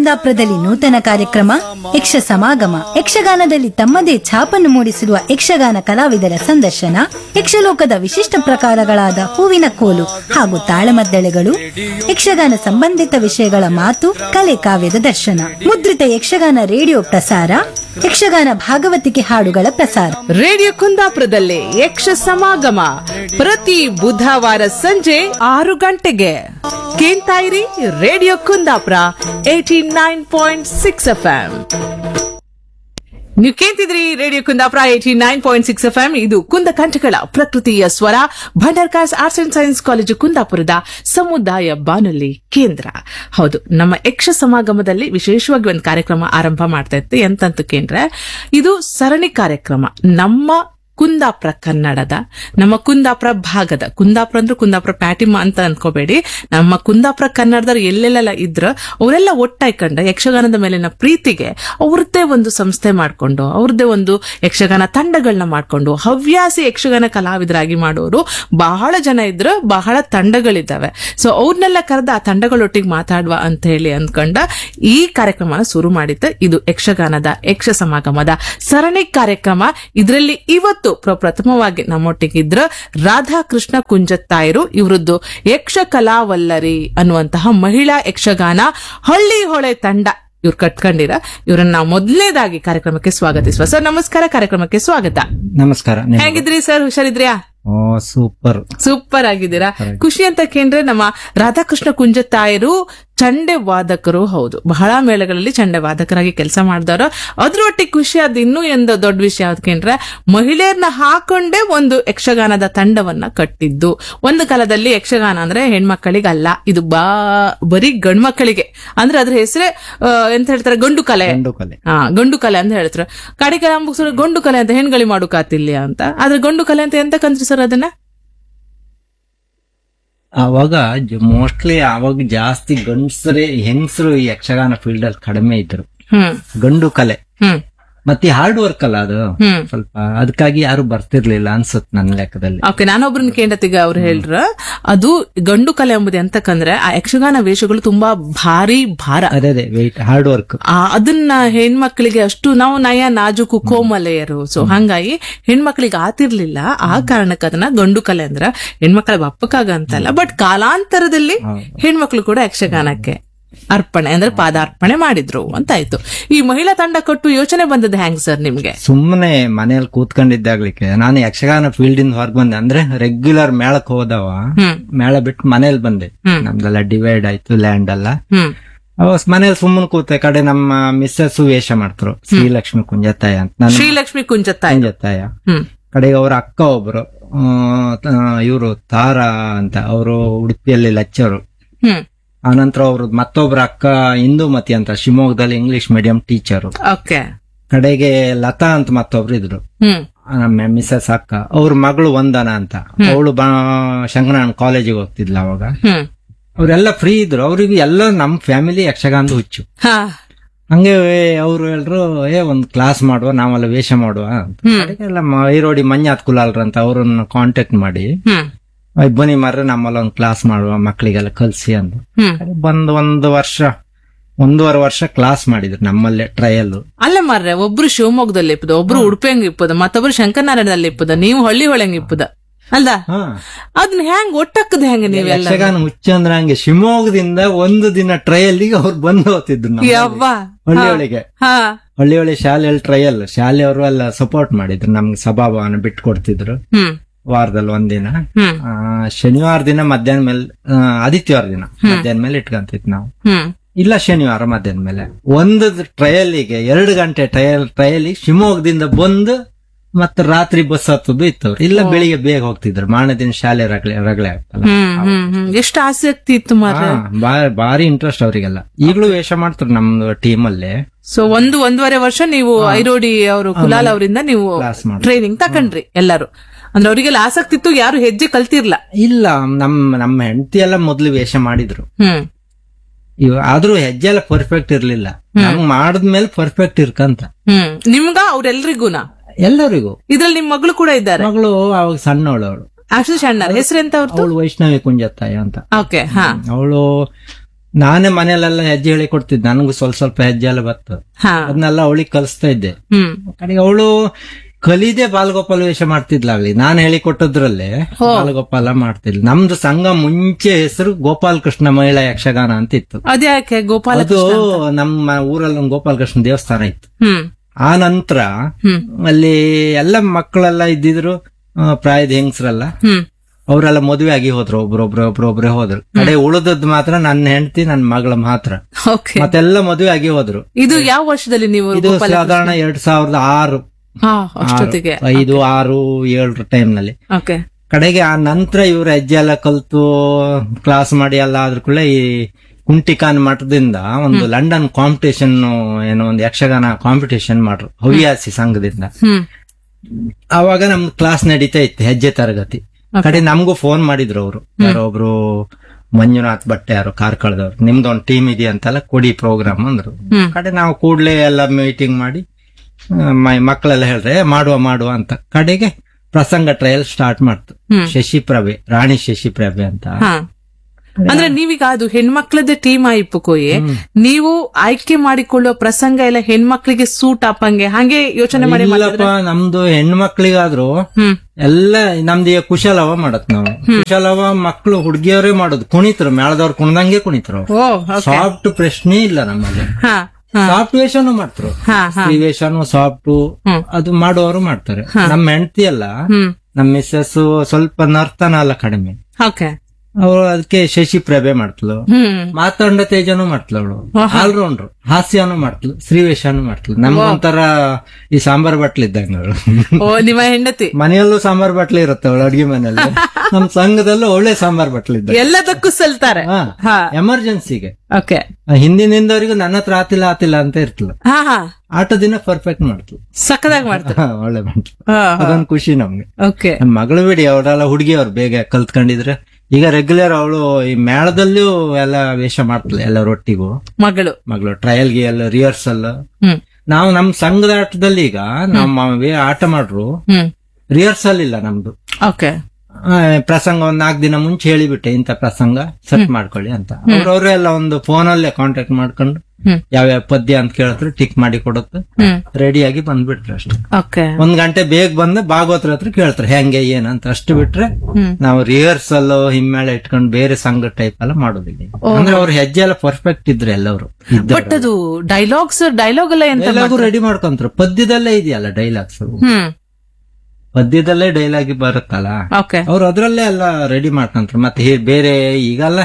ಕುಂದಾಪುರದಲ್ಲಿ ನೂತನ ಕಾರ್ಯಕ್ರಮ ಯಕ್ಷ ಸಮಾಗಮ ಯಕ್ಷಗಾನದಲ್ಲಿ ತಮ್ಮದೇ ಛಾಪನ್ನು ಮೂಡಿಸಿರುವ ಯಕ್ಷಗಾನ ಕಲಾವಿದರ ಸಂದರ್ಶನ ಯಕ್ಷಲೋಕದ ವಿಶಿಷ್ಟ ಪ್ರಕಾರಗಳಾದ ಹೂವಿನ ಕೋಲು ಹಾಗೂ ತಾಳಮದ್ದಳೆಗಳು ಯಕ್ಷಗಾನ ಸಂಬಂಧಿತ ವಿಷಯಗಳ ಮಾತು ಕಲೆ ಕಾವ್ಯದ ದರ್ಶನ ಮುದ್ರಿತ ಯಕ್ಷಗಾನ ರೇಡಿಯೋ ಪ್ರಸಾರ ಯಕ್ಷಗಾನ ಭಾಗವತಿಕೆ ಹಾಡುಗಳ ಪ್ರಸಾರ ರೇಡಿಯೋ ಕುಂದಾಪುರದಲ್ಲಿ ಯಕ್ಷ ಸಮಾಗಮ ಪ್ರತಿ ಬುಧವಾರ ಸಂಜೆ ಆರು ಗಂಟೆಗೆ ಕೇಳ್ತಾ ಇರಿ radio Kundapura eighty nine point six F ನೀವು ಕೇಳ್ತಿದ್ರಿ radio Kundapura eighty nine point six F ಇದು ಕುಂದ ಕಂಠಗಳ ಪ್ರಕೃತಿಯ ಸ್ವರ Bhandarkars arts and science college ಕುಂದಾಪುರದ ಸಮುದಾಯ ಬಾನುಲಿ ಕೇಂದ್ರ ಹೌದು ನಮ್ಮ ಯಕ್ಷ ಸಮಾಗಮದಲ್ಲಿ ವಿಶೇಷವಾಗಿ ಒಂದು ಕಾರ್ಯಕ್ರಮ ಆರಂಭ ಮಾಡ್ತಾ ಇತ್ತು ಎಂತಂತ ಕೇಂದ್ರ ಇದು ಸರಣಿ ಕಾರ್ಯಕ್ರಮ ನಮ್ಮ ಕುಂದಾಪುರ ಕನ್ನಡದ ನಮ್ಮ ಕುಂದಾಪುರ ಭಾಗದ ಕುಂದಾಪುರ ಅಂದ್ರೆ ಕುಂದಾಪುರ ಪ್ಯಾಟಿಮ ಅಂತ ಅನ್ಕೋಬೇಡಿ ನಮ್ಮ ಕುಂದಾಪುರ ಕನ್ನಡದವ್ರು ಎಲ್ಲೆಲ್ಲೆಲ್ಲ ಇದ್ರ ಅವರೆಲ್ಲ ಒಟ್ಟಾಯ್ಕೊಂಡ ಯಕ್ಷಗಾನದ ಮೇಲಿನ ಪ್ರೀತಿಗೆ ಅವ್ರದ್ದೇ ಒಂದು ಸಂಸ್ಥೆ ಮಾಡ್ಕೊಂಡು ಅವ್ರದ್ದೇ ಒಂದು ಯಕ್ಷಗಾನ ತಂಡಗಳನ್ನ ಮಾಡ್ಕೊಂಡು ಹವ್ಯಾಸಿ ಯಕ್ಷಗಾನ ಕಲಾವಿದರಾಗಿ ಮಾಡೋರು ಬಹಳ ಜನ ಇದ್ರು ಬಹಳ ತಂಡಗಳಿದ್ದಾವೆ ಸೊ ಅವ್ರನ್ನೆಲ್ಲ ಕರೆದ ಆ ತಂಡಗಳೊಟ್ಟಿಗೆ ಮಾತಾಡುವ ಅಂತ ಹೇಳಿ ಅಂದ್ಕೊಂಡ ಈ ಕಾರ್ಯಕ್ರಮನ ಶುರು ಮಾಡಿತ್ತು ಇದು ಯಕ್ಷಗಾನದ ಯಕ್ಷ ಸಮಾಗಮದ ಸರಣಿ ಕಾರ್ಯಕ್ರಮ ಇದರಲ್ಲಿ ಇವತ್ತು ಪ್ರಪ್ರಥಮವಾಗಿ ನಮ್ಮೊಟ್ಟಿಗಿದ್ರ ರಾಧಾಕೃಷ್ಣ ಕುಂಜತ್ತಾಯರು ಇವರದ್ದು ಯಕ್ಷ ಕಲಾವಲ್ಲರಿ ಅನ್ನುವಂತಹ ಮಹಿಳಾ ಯಕ್ಷಗಾನ ಹಳ್ಳಿ ಹೊಳೆ ತಂಡ ಇವ್ರು ಕಟ್ಕೊಂಡಿರ ಇವ್ರನ್ನ ನಾವು ಮೊದಲನೇದಾಗಿ ಕಾರ್ಯಕ್ರಮಕ್ಕೆ ಸ್ವಾಗತಿಸುವ ಸರ್ ನಮಸ್ಕಾರ ಕಾರ್ಯಕ್ರಮಕ್ಕೆ ಸ್ವಾಗತ ನಮಸ್ಕಾರ ನಿಮ್ಗೆ. ಹೇಗಿದ್ರಿ ಸರ್ ಹುಷಾರಿದ್ರ್ಯಾ ಓ ಸೂಪರ್ ಸೂಪರ್ ಆಗಿದ್ದೀರಾ ಖುಷಿ ಅಂತ ಕೇಂದ್ರೆ ನಮ್ಮ ರಾಧಾಕೃಷ್ಣ ಕುಂಜತಾಯರು ಚಂಡೆ ವಾದಕರು ಹೌದು ಬಹಳ ಮೇಳಗಳಲ್ಲಿ ಚಂಡೆ ವಾದಕರಾಗಿ ಕೆಲಸ ಮಾಡಿದವರು ಅದ್ರೊಟ್ಟಿಗೆ ಖುಷಿ ಆದ ಇನ್ನೂ ಎಂದು ದೊಡ್ಡ ವಿಷಯ ಯಾವ್ದು ಕೇಂದ್ರೆ ಮಹಿಳೆಯರನ್ನ ಹಾಕೊಂಡೇ ಒಂದು ಯಕ್ಷಗಾನದ ತಂಡವನ್ನ ಕಟ್ಟಿದ್ದು ಒಂದು ಕಾಲದಲ್ಲಿ ಯಕ್ಷಗಾನ ಅಂದ್ರೆ ಹೆಣ್ಮಕ್ಕಳಿಗೆ ಅಲ್ಲ ಇದು ಬಾ ಬರೀ ಗಂಡ್ಮಕ್ಕಳಿಗೆ ಅಂದ್ರೆ ಅದ್ರ ಹೆಸರೇ ಎಂತ ಹೇಳ್ತಾರೆ ಗಂಡು ಕಲೆ ಗಂಡು ಕಲೆ ಹಾ ಗಂಡು ಕಲೆ ಅಂತ ಹೇಳ್ತಾರೆ ಕಡೆಗೆ ಅಂಬುಕ್ಸರು ಗಂಡು ಕಲೆ ಅಂತ ಹೆಣ್ಗಳಿ ಮಾಡೋಕಾತಿಲ್ಲ ಅಂತ ಆದ್ರೆ ಗಂಡು ಕಲೆ ಅಂತ ಎಂತ ಕಂತ್ರಿ ಸರ್ ಅದನ್ನ ಅವಾಗ ಮೋಸ್ಟ್ಲಿ ಅವಾಗ ಜಾಸ್ತಿ ಗಂಡಸರೇ ಹೆಂಗಸರು ಈ ಯಕ್ಷಗಾನ ಫೀಲ್ಡ್ ಅಲ್ಲಿ ಕಡಿಮೆ ಇದ್ರು ಹ್ಮ್ ಗಂಡು ಕಲೆ ಹ್ಮ್ ಮತ್ತೆ ಹಾರ್ಡ್ ವರ್ಕ್ ಅಲ್ಲ ಅದು ಹ್ಮ್ ಸ್ವಲ್ಪ ಅದಕ್ಕಾಗಿ ಯಾರು ಬರ್ತಿರ್ಲಿಲ್ಲ ಅನ್ಸುತ್ತೆ ನನ್ನ ಲೆಕ್ಕದಲ್ಲಿ ಓಕೆ ನಾನೊಬ್ರನ್ನ ಕೇಂದ್ರತಿಗ ಅವ್ರು ಹೇಳ್ರ ಅದು ಗಂಡು ಕಲೆ ಎಂಬುದು ಎಂತಕ್ಕಂದ್ರೆ ಆ ಯಕ್ಷಗಾನ ವೇಷಗಳು ತುಂಬಾ ಭಾರಿ ಭಾರ ಅದೇ ಅದೇ ವೆಯ್ಟ್ ಹಾರ್ಡ್ ವರ್ಕ್ ಆ, ಅದನ್ನ ಹೆಣ್ಮಕ್ಳಿಗೆ ಅಷ್ಟು ನಾವು ನಯ ನಾಜುಕು ಕೋಮಲೆಯರು ಸೊ ಹಂಗಾಗಿ ಹೆಣ್ಮಕ್ಳಿಗೆ ಆತಿರ್ಲಿಲ್ಲ ಆ ಕಾರಣಕ್ಕೆ ಅದನ್ನ ಗಂಡು ಕಲೆ ಅಂದ್ರ ಹೆಣ್ಮಕ್ಳ ಬಪ್ಪಕ್ಕಾಗ ಅಂತಲ್ಲ ಬಟ್ ಕಾಲಾಂತರದಲ್ಲಿ ಹೆಣ್ಮಕ್ಳು ಕೂಡ ಯಕ್ಷಗಾನಕ್ಕೆ ಅರ್ಪಣೆ ಅಂದ್ರೆ ಪಾದಾರ್ಪಣೆ ಮಾಡಿದ್ರು ಅಂತ ಆಯ್ತು ಈ ಮಹಿಳಾ ತಂಡ ಕೊಟ್ಟು ಯೋಚನೆ ಬಂದದ್ದು ಹೆಂಗ್ ಸರ್ ನಿಮ್ಗೆ ಸುಮ್ಮನೆ ಮನೇಲಿ ಕೂತ್ಕೊಂಡಿದ್ದಾಗ್ಲಿಕ್ಕೆ ನಾನು ಯಕ್ಷಗಾನ ಫೀಲ್ಡ್ ಇಂದ ಹೊರಗ್ ಬಂದೆ ಅಂದ್ರೆ ರೆಗ್ಯುಲರ್ ಮೇಳಕ್ ಹೋದವ ಹ್ಮ್ ಮೇಳ ಬಿಟ್ಟು ಮನೇಲಿ ಬಂದೆ ಹ್ಮ್. ನಮ್ದೆಲ್ಲ ಡಿವೈಡ್ ಆಯ್ತು ಲ್ಯಾಂಡ್ ಎಲ್ಲ ಹ್ಮ್ ಅವಾಗ ಮನೇಲಿ ಸುಮ್ಮನೆ ಕೂತೆ ಕಡೆ ನಮ್ಮ ಮಿಸ್ಸಸ್ ವೇಷ ಮಾಡ್ತರು ಶ್ರೀಲಕ್ಷ್ಮಿ ಕುಂಜತ್ತಾಯ ಅಂತ ನನ್ನ ಶ್ರೀಲಕ್ಷ್ಮಿ ಕುಂಜತ್ತಾಯ ಕುಂಜತ್ತಾಯ ಹ್ಮ್ ಕಡೆಗೆ ಅವ್ರ ಅಕ್ಕ ಒಬ್ರು ಇವರು ತಾರಾ ಅಂತ ಅವರು ಉಡುಪಿಯಲ್ಲಿ ಲೆಕ್ಚರು ಹ್ಮ್ ಆನಂತರ ಅವ್ರ ಮತ್ತೊಬ್ರ ಅಕ್ಕ ಇಂದುಮತಿ ಅಂತ ಶಿವಮೊಗ್ಗದಲ್ಲಿ ಇಂಗ್ಲಿಷ್ ಮೀಡಿಯಂ ಟೀಚರು ಓಕೆ ಕಡೆಗೆ ಲತಾ ಅಂತ ಮತ್ತೊಬ್ರು ಇದ್ರು ಹ್ಮ್ ನಮ್ಮ ಮಿಸಸ್ ಅಕ್ಕ ಅವ್ರ ಮಗಳು ವಂದನ ಅಂತ ಅವಳು ಬಾ ಶಂಕರನಾರಾಯಣ ಕಾಲೇಜಿಗೆ ಹೋಗ್ತಿದ್ಲ ಅವಾಗ ಹ್ಮ್ ಅವರೆಲ್ಲ ಫ್ರೀ ಇದ್ರು ಅವ್ರಿಗೆ ಎಲ್ಲ ನಮ್ ಫ್ಯಾಮಿಲಿ ಯಕ್ಷಗಾನದ ಹುಚ್ಚು ಹಾ ಹಂಗೆ ಅವ್ರು ಹೇಳ್ರು ಏ ಒಂದ್ ಕ್ಲಾಸ್ ಮಾಡುವ ನಾವೆಲ್ಲ ವೇಷ ಮಾಡುವ ಅಂತ ಕಡೆಗೆಲ್ಲ ಮ- ಐರೋಡಿ ಮಂಜಾತ್ ಕುಲಾಲ್ರ ಅಂತ ಅವ್ರನ್ನ ಕಾಂಟ್ಯಾಕ್ಟ್ ಮಾಡಿ ಹ್ಮ್ "ಅಯ್ ಬನ್ನಿ ಮಾರ್ರೆ ನಮ್ಮಲ್ಲಿ ಒಂದ್ ಕ್ಲಾಸ್ ಮಾಡುವ ಮಕ್ಕಳಿಗೆಲ್ಲ ಕಲ್ಸಿ ಅಂದ್ರು ಹ್ಮ್ ಕಡೆ ಬಂದ್ ಒಂದು ವರ್ಷ ಒಂದೂವರೆ ವರ್ಷ ಕ್ಲಾಸ್ ಮಾಡಿದ್ರು ನಮ್ಮಲ್ಲೇ ಟ್ರಯಲ್ ಅಲ್ಲ ಮಾರ್ರೆ ಒಬ್ರು ಶಿವಮೊಗ್ಗದಲ್ಲಿ ಇಪ್ಪದ ಒಬ್ರು ಉಡುಪಿಯಂಗ್ ಇಪ್ಪದ ಮತ್ತೊಬ್ರು ಶಂಕರನಾರಾಯಣದಲ್ಲಿ ಇಪ್ಪದ ನೀವು ಹಳ್ಳಿ ಹೊಳೆಂಗ್ ಇಪ್ಪದ ಅಲ್ದ ಅದನ್ನ ಹೆಂಗ್ ಒಟ್ಟಕ್ಕದ ಹೆಂಗ ನೀವೆಲ್ಲ ಯಕ್ಷಗಾನ ಹುಚ್ಚ ಅಂದ್ರೆ ಹಂಗೆ ಶಿವಮೊಗ್ಗದಿಂದ ಒಂದು ದಿನ ಟ್ರಯಲ್ಗೆ ಅವ್ರು ಬಂದು ಹೋಗ್ತಿದ್ರು ನಮ್ಮಲ್ಲಿ. ಯವ್ವ ಹಳ್ಳಿಯೊಳಗೆ ಹಾ ಹಳ್ಳಿಯೊಳಗೆ ಶಾಲೆಯಲ್ಲಿ ಟ್ರಯಲ್ ಶಾಲೆಯವರು ಎಲ್ಲ ಸಪೋರ್ಟ್ ಮಾಡಿದ್ರು ನಮ್ಗೆ ಸಭಾಭವನ ಬಿಟ್ಕೊಡ್ತಿದ್ರು ಹ್ಮ್ ವಾರದಲ್ಲಿ ಒಂದಿನ ಹ್ಮ್ ಆ, ಶನಿವಾರ ದಿನ ಮಧ್ಯಾಹ್ನ ಮೇಲೆ ಆ, ಆದಿತ್ಯವಾರ ದಿನ ಮಧ್ಯಾಹ್ನ ಮೇಲೆ ಇಟ್ಕೊಂತಿದ್ ನಾವು ಹ್ಮ್ ಇಲ್ಲ ಶನಿವಾರ ಮಧ್ಯಾಹ್ನ ಮೇಲೆ ಒಂದು ಟ್ರಯಲಿಗೆ ಎರಡು ಗಂಟೆ ಟ್ರಯಲ್ ಟ್ರಯಲಿಗೆ ಶಿವಮೊಗ್ಗದಿಂದ ಬಂದು ಮತ್ತೆ ರಾತ್ರಿ ಬಸ್ ಹತ್ತದು ಇತ್ತು ಇಲ್ಲ ಬೆಳಿಗ್ಗೆ ಬೇಗ ಹೋಗ್ತಿದ್ರು ಮಾರನೇ ದಿನ ಶಾಲೆ ರಗಳೆ ರಗಳೆ ಆಗ್ತಲ್ಲ ಹ್ಮ್ ಹ್ಮ್ ಹ್ಮ್ ಎಷ್ಟು ಆಸಕ್ತಿ ಇತ್ತು ಮಾರ್ರೆ ಹಾ, ಬಾ- ಭಾರಿ ಇಂಟ್ರೆಸ್ಟ್ ಅವರಿಗೆಲ್ಲ ಈಗಲೂ ವೇಷ ಮಾಡ್ತಾರೆ ನಮ್ದು ಟೀಮ್ ಅಲ್ಲಿ ಸೊ ಒಂದು ಒಂದೂವರೆ ವರ್ಷ ನೀವು ಐರೋಡಿ ಅವರು ಕುಲಾಲ್ ಅವರಿಂದ ನೀವು ಕ್ಲಾಸ್ ಮಾಡಿ ಟ್ರೈನಿಂಗ್ ತಕೊಂಡ್ರಿ ಎಲ್ಲರೂ ಅಂದ್ರೆ ಅವರಿಗೆಲ್ಲ ಆಸಕ್ತಿ ಇತ್ತು ಯಾರು ಹೆಜ್ಜೆ ಕಲ್ತಿರ್ಲ ಇಲ್ಲ ನಮ್ ನಮ್ಮ ಹೆಂಡತಿ ಎಲ್ಲ ಮೊದ್ಲು ವೇಷ ಮಾಡಿದ್ರು ಹ್ಮ್ ಇವ ಆದ್ರೂ ಹೆಜ್ಜೆ ಎಲ್ಲ ಪರ್ಫೆಕ್ಟ್ ಇರ್ಲಿಲ್ಲ ನಮ್ಗ್ ಮಾಡಿದ್ಮೇಲೆ ಪರ್ಫೆಕ್ಟ್ ಇರ್ಕಂತ ಹ್ಮ್ ನಿಮ್ಗ ಅವ್ರೆಲ್ರಿಗೂನಾ ಎಲ್ಲರಿಗೂ ಇದ್ರಲ್ಲಿ ನಿಮ್ ಮಗಳು ಕೂಡ ಇದ್ದಾರೆ ಮಗಳು ಅವಾಗ ಸಣ್ಣವಳು ಅವಳು ಆಕ್ಚುಲಿ ಸಣ್ಣ ಹೆಸರೆಂತ ಅವ್ರದ್ದು ಅವಳು ವೈಷ್ಣವಿ ಕುಂಜತ್ತಾಯ ಅಂತ ಓಕೆ ಹಾ ಅವಳು ನಾನೇ ಮನೆಯಲ್ಲೆಲ್ಲ ಹೆಜ್ಜೆ ಹೇಳಿ ಕೊಡ್ತಿದ್ದೆ ನನಗೂ ಸ್ವಲ್ಪ ಸ್ವಲ್ಪ ಹೆಜ್ಜೆ ಎಲ್ಲ ಬತ್ತು ಹಾ ಅದನ್ನೆಲ್ಲ ಅವಳಿಗೆ ಕಲಿಸ್ತಾ ಇದ್ದೆ ಹ್ಮ್ ಕಡೆಗೆ ಅವಳು ಕಲಿದೆ ಬಾಲಗೋಪಾಲ ವೇಷ ಮಾಡ್ತಿದ್ಲಾಗ್ಲಿ ನಾನು ಹೇಳಿಕೊಟ್ಟದ್ರಲ್ಲೇ ಬಾಲಗೋಪಾಲ ಮಾಡ್ತಿದ್ಲು ನಮ್ದು ಸಂಘ ಮುಂಚೆ ಹೆಸರು ಗೋಪಾಲ ಕೃಷ್ಣ ಮಹಿಳಾ ಯಕ್ಷಗಾನ ಅಂತ ಇತ್ತು ಅದ್ಯಾಕೆ ಗೋಪಾಲ ಅದು ನಮ್ಮ ಊರಲ್ಲಿ ಒಂದು ಗೋಪಾಲ ಕೃಷ್ಣ ದೇವಸ್ಥಾನ ಇತ್ತು ಹ್ಮ್ ಆ ನಂತರ ಹ್ಮ್ ಅಲ್ಲಿ ಎಲ್ಲ ಮಕ್ಕಳೆಲ್ಲ ಇದ್ದಿದ್ರು ಆ, ಪ್ರಾಯದ ಹೆಂಗಸ್ರಲ್ಲ ಹ್ಮ್ ಅವರೆಲ್ಲ ಮದುವೆ ಆಗಿ ಹೋದ್ರು ಒಬ್ರೊಬ್ರು ಒಬ್ರೊಬ್ರೆ ಹೋದ್ರು ಕಡೆ ಉಳಿದದ್ ಮಾತ್ರ ನನ್ನ ಹೆಂಡತಿ ನನ್ನ ಮಗಳ ಮಾತ್ರ ಓಕೆ ಮತ್ತೆಲ್ಲ ಮದುವೆ ಆಗಿ ಹೋದ್ರು ಇದು ಯಾವ ವರ್ಷದಲ್ಲಿ ನೀವು ಇದು ಗೋಪಾಲ ಸಾಧಾರಣ ಎರಡ್ ಸಾವಿರದ ಆರು ಹಾ ಅಷ್ಟೊತ್ತಿಗೆ ಆರು, ಐದು ಆರು ಏಳರ ಟೈಮ್ ನಲ್ಲಿ ಓಕೆ ಕಡೆಗೆ ಆ ನಂತರ ಇವ್ರ ಹೆಜ್ಜೆ ಎಲ್ಲ ಕಲ್ತು ಕ್ಲಾಸ್ ಮಾಡಿ ಎಲ್ಲ ಆದ್ರ ಕೂಡಲೇ ಈ ಕುಂಟಿಕಾನ್ ಮಠದಿಂದ ಒಂದು ಲಂಡನ್ ಕಾಂಪಿಟೇಷನ್ ಏನೋ ಒಂದು ಯಕ್ಷಗಾನ ಕಾಂಪಿಟೇಷನ್ ಮಾಡ್ರು ಹವ್ಯಾಸಿ ಸಂಘದಿಂದ ಹ್ಮ್ ಆವಾಗ ನಮ್ ಕ್ಲಾಸ್ ನಡೀತಾ ಇತ್ತು ಹೆಜ್ಜೆ ತರಗತಿ ಕಡೆ ನಮಗೂ ಫೋನ್ ಮಾಡಿದ್ರು ಅವರು ಯಾರೋ ಒಬ್ರು ಮಂಜುನಾಥ್ ಭಟ್ ಯಾರು ಕಾರ್ಕಳದವ್ರು ನಿಮ್ದು ಒಂದು ಟೀಮ್ ಇದೆಯಂತಲ್ಲ ಕೊಡಿ ಪ್ರೋಗ್ರಾಮ್ ಅಂದ್ರು ಹ್ಮ್. ಕಡೆ ನಾವು ಕೂಡ್ಲೇ ಎಲ್ಲ ಮೀಟಿಂಗ್ ಮಾಡಿ ಆ, ಮ- ಮಕ್ಕಳೆಲ್ಲ ಹೇಳ್ರೆ ಮಾಡುವ ಮಾಡುವ ಅಂತ ಕಡೆಗೆ ಪ್ರಸಂಗ ಟ್ರಯಲ್ ಸ್ಟಾರ್ಟ್ ಮಾಡ್ತು ಹ್ಮ್. ಶಶಿಪ್ರಭೆ ರಾಣಿ ಶಶಿಪ್ರಭೆ ಅಂತ ಹಾ ಅಂದ್ರೆ ನೀವೀಗ ಅದು ಹೆಣ್ಮಕ್ಳದ್ದೇ ಟೀಮ್ ಆಯ್ಪುಕೋಯಿ ನೀವು ಆಯ್ಕೆ ಮಾಡಿಕೊಳ್ಳುವ ಪ್ರಸಂಗ ಎಲ್ಲ ಹೆಣ್ಮಕ್ಳಿಗೆ ಸೂಟ್ ಆಪಂಗೆ ಹಾಗೆ ಯೋಚನೆ ಮಾಡಿ ಇಲ್ಲಪ್ಪ ನಮ್ದು ಹೆಣ್ಮಕ್ಳಿಗಾದ್ರು ಹ್ಮ್ ಎಲ್ಲ ನಮ್ದು ಈಗ ಕುಶಲವ ಮಾಡತ್ ನಾವು ಕುಶಲವ ಮಕ್ಕಳು ಹುಡುಗಿಯವರೇ ಮಾಡೋದು ಕುಣಿತರು ಮೇಳದವ್ರು ಕುಣ್ದಂಗೆ ಕುಣಿತರು ಓ ಸಾಫ್ಟ್ ಪ್ರಶ್ನೆ ಇಲ್ಲ ನಮ್ಮಲ್ಲಿ ಹಾ ಹಾ ಸಾಫ್ಟ್ ವೇಷನು ಮಾಡ್ತಾರೆ ಹಾ ಹಾ ಸ್ತ್ರೀ ವೇಷನು ಸಾಫ್ಟ್ ಹ್ಮ್. ಅದು ಮಾಡುವವರು ಮಾಡ್ತಾರೆ ನಮ್ಮ ಹೆಂಡತಿ ಅಲ್ಲ ಹ್ಮ್ ನಮ್ಮ ಮಿಸ್ಸಸ್ ಸ್ವಲ್ಪ ನರ್ತನ ಅಲ್ಲ ಕಡಿಮೆ ಓಕೆ ಅವಳು ಅದಕ್ಕೆ ಶಶಿ ಪ್ರಭೆ ಮಾಡ್ತಳು ಹ್ಮ್ ಮಾತಾಂಡ ತೇಜನು ಮಾಡ್ತಳು ಅವಳು ಆಲ್ರೌಂಡ್ರು ಹಾಸ್ಯನು ಮಾಡ್ತಳು ಸ್ತ್ರೀವೇಷನು ಮಾಡ್ತಳು ನಮ್ಗೊಂಥರ ಈ ಸಾಂಬಾರ್ ಬಟ್ಲು ಇದ್ದಂಗ ಅವಳು ಓ ನಿಮ್ಮ ಹೆಂಡತಿ ಮನೆಯಲ್ಲೂ ಸಾಂಬಾರ್ ಬಟ್ಲು ಇರುತ್ತೆ ಅವಳು ಅಡಿಗೆ ಮನೆಯಲ್ಲಿ ನಮ್ ಸಂಘದಲ್ಲೂ ಒಳ್ಳೆ ಸಾಂಬಾರ್ ಬಟ್ಲು ಇದ್ದ ಎಲ್ಲದಕ್ಕೂ ಸಲ್ತಾರೆ ಹಾ ಎಮರ್ಜೆನ್ಸಿಗೆ ಓಕೆ ಹಿಂದಿನಿಂದವರಿಗೂ ನನ್ನ ಹತ್ರ ಆತಿಲ್ಲ ಆತಿಲ್ಲ ಅಂತ ಇರ್ತಳು ಹಾ ಹಾ ಆಟ ದಿನ ಪರ್ಫೆಕ್ಟ್ ಮಾಡ್ತಳು ಸಕ್ಕದಾಗಿ ಮಾಡ್ತಾರೆ ಹಾ, ಒಳ್ಳೆ ಮಾಡ್ತಳು ಹಾ ಅದೊಂದು ಖುಷಿ ನಮ್ಗೆ ಓಕೆ ನಮ್ ಮಗಳು ಬಿಡಿ ಅವರೆಲ್ಲ ಹುಡುಗಿ ಅವ್ರು ಬೇಗ ಕಲ್ತ್ಕೊಂಡಿದ್ರೆ ಈಗ ರೆಗ್ಯುಲರ್ ಅವಳು ಈ ಮೇಳದಲ್ಲೂ ಎಲ್ಲ ವೇಷ ಮಾಡ್ತಳೆ ಎಲ್ಲರೊಟ್ಟಿಗೂ ಮಗಳು ಮಗಳು ಟ್ರಯಲ್ಗೆ ಎಲ್ಲ ರಿಹರ್ಸಲ್ ಹ್ಮ್ ನಾವು ನಮ್ ಸಂಘದ ಆಟದಲ್ಲಿ ಈಗ ನಮ್ಮ ವೇ- ಆಟ ಮಾಡ್ರು ಹ್ಮ್ ರಿಹರ್ಸಲ್ ಇಲ್ಲ ನಮ್ದು ಓಕೆ ಆ, ಪ್ರಸಂಗ ಒಂದ್ ನಾಲ್ಕು ದಿನ ಮುಂಚೆ ಹೇಳಿಬಿಟ್ಟೆ ಇಂಥ ಪ್ರಸಂಗ ಸೆಟ್ ಮಾಡ್ಕೊಳ್ಳಿ ಅಂತ ಅವ್ರವ್ರೆ ಎಲ್ಲ ಒಂದು ಫೋನಲ್ಲೇ ಕಾಂಟ್ಯಾಕ್ಟ್ ಮಾಡ್ಕೊಂಡು ಹ್ಮ್. ಯಾವ್ಯಾವ ಪದ್ಯ ಅಂತ ಕೇಳಿದ್ರೆ ಟಿಕ್ ಮಾಡಿ ಕೊಡುತ್ತೆ ಹ್ಮ್ ರೆಡಿಯಾಗಿ ಬಂದ್ಬಿಟ್ರೆ ಅಷ್ಟೇ ಓಕೆ ಒಂದ್ ಗಂಟೆ ಬೇಗ ಬಂದ ಭಾಗವತರ ಹತ್ರ ಕೇಳ್ತಾರೆ ಹೆಂಗೆ ಏನಂತ ಅಷ್ಟು ಬಿಟ್ರೆ ಹ್ಮ್ ನಾವು ರಿಹರ್ಸಲ್ ಹಿಮ್ಮೇಳ ಇಟ್ಕೊಂಡು ಬೇರೆ ಸಂಘ ಟೈಪ್ ಎಲ್ಲ ಮಾಡೋದಿಲ್ಲ ಅಂದ್ರೆ ಅವ್ರ ಹೆಜ್ಜೆ ಎಲ್ಲ ಪರ್ಫೆಕ್ಟ್ ಇದ್ರೆ ಎಲ್ಲವರು ಬಟ್ ಅದು ಡೈಲಾಗ್ಸ್ ಡೈಲಾಗ್ ಎಲ್ಲ ಎಂತ ಎಲ್ಲರಿಗೂ ರೆಡಿ ಮಾಡ್ಕೊಂತಾರೆ ಪದ್ಯದಲ್ಲೇ ಇದೆಯಲ್ಲ ಡೈಲಾಗ್ಸ್ ಹ್ಮ್ ಪದ್ಯದಲ್ಲೇ ಡೈಲಾಗ್ ಬರುತ್ತಲ್ಲ ಓಕೆ ಅವ್ರು ಅದ್ರಲ್ಲೇ ಎಲ್ಲ ರೆಡಿ ಮಾಡ್ಕೊಂತಾರೆ ಮತ್ತೆ ಹೇ- ಬೇರೆ ಈಗೆಲ್ಲ